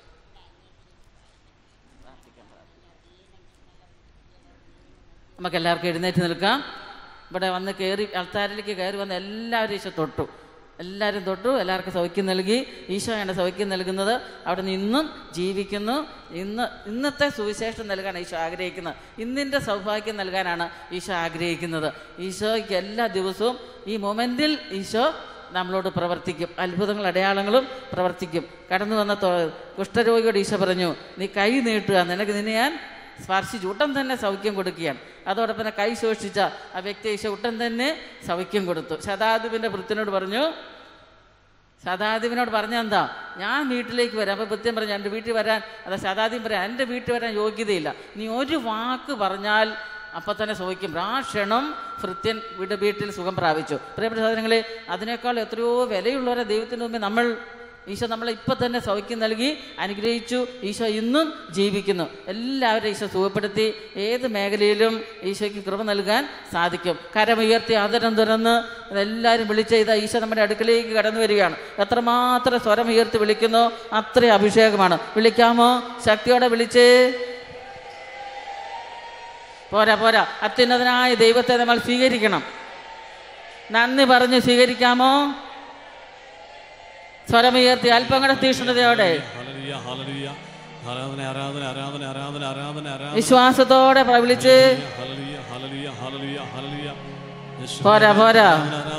നമുക്ക് എല്ലാവർക്കും എഴുന്നേറ്റ് നിൽക്കാം ഇവിടെ വന്ന് കയറി ആൾത്താരിലേക്ക് കയറി വന്ന് എല്ലാവരും ഈശോ തൊട്ടു എല്ലാവരും തൊട്ടു എല്ലാവർക്കും സൗഖ്യം നൽകി ഈശോയാണ് സൗഖ്യം നൽകുന്നത് അവിടെ നിന്നും ജീവിക്കുന്നു ഇന്ന് ഇന്നത്തെ സുവിശേഷം നൽകാനാണ് ഈശോ ആഗ്രഹിക്കുന്നത് ഇന്നിൻ്റെ സൗഭാഗ്യം നൽകാനാണ് ഈശോ ആഗ്രഹിക്കുന്നത് ഈശോയ്ക്ക് എല്ലാ ദിവസവും ഈ മൊമെൻറ്റിൽ ഈശോ നമ്മളോട് പ്രവർത്തിക്കും അത്ഭുതങ്ങൾ അടയാളങ്ങളും പ്രവർത്തിക്കും കടന്നു വന്ന തൊ- കുഷ്ഠരോഗിയോട് ഈശോ പറഞ്ഞു നീ കൈ നീട്ടുക നിനക്ക് നിന്നെ ഞാൻ സ്പർശിച്ചു ഉടൻ തന്നെ സൗഖ്യം കൊടുക്കുകയാണ് അതോടൊപ്പം തന്നെ കൈ ശോഷിച്ച ആ വ്യക്തി ഈശോ ഉടൻ തന്നെ സൗഖ്യം കൊടുത്തു ശതാധിപൻ്റെ വൃത്തിനോട് പറഞ്ഞു ശതാധിപനോട് പറഞ്ഞ എന്താ ഞാൻ വീട്ടിലേക്ക് വരാം അപ്പോൾ വൃത്യം പറഞ്ഞു എൻ്റെ വീട്ടിൽ വരാൻ അതാ ശതാധിപൻ പറയാം എൻ്റെ വീട്ടിൽ വരാൻ യോഗ്യതയില്ല നീ ഒരു വാക്ക് പറഞ്ഞാൽ അപ്പം തന്നെ സൗഖ്യം ആ ക്ഷണം ഭൃത്യൻ വീട് വീട്ടിൽ സുഖം പ്രാപിച്ചു പ്രിയപ്പെട്ട സഹോദരങ്ങളെ അതിനേക്കാൾ എത്രയോ വിലയുള്ളവരെ ദൈവത്തിന് മുമ്പ് നമ്മൾ ഈശോ നമ്മളെ ഇപ്പം തന്നെ സൗഖ്യം നൽകി അനുഗ്രഹിച്ചു ഈശോ ഇന്നും ജീവിക്കുന്നു എല്ലാവരും ഈശോ സുഖപ്പെടുത്തി ഏത് മേഖലയിലും ഈശോയ്ക്ക് കൃപ നൽകാൻ സാധിക്കും കരമുയർത്തി ആദരം തുറന്ന് എല്ലാവരും വിളിച്ച ഇതാ ഈശോ നമ്മുടെ അടുക്കലേക്ക് കടന്നു വരികയാണ് എത്രമാത്രം സ്വരം ഉയർത്തി വിളിക്കുന്നോ അത്രയും അഭിഷേകമാണ് വിളിക്കാമോ ശക്തിയോടെ വിളിച്ചേ പോരാ പോരാ അത്യുന്നതനായ ദൈവത്തെ നമ്മൾ സ്വീകരിക്കണം നന്ദി പറഞ്ഞ് സ്വീകരിക്കാമോ സ്വരമുയർത്തി അല്പം കൂടെ തീഷ്ണതയോടെ ഹല്ലേലൂയ, ഹല്ലേലൂയ. ആരാധന ആരാധന ആരാധന ആരാധന ആരാധന ആരാധന വിശ്വാസത്തോടെ പ്ര- വിളിച്ച് ഹല്ലേലൂയ, ഹല്ലേലൂയ, ഹല്ലേലൂയ, ഹല്ലേലൂയ. പോരാ പോരാ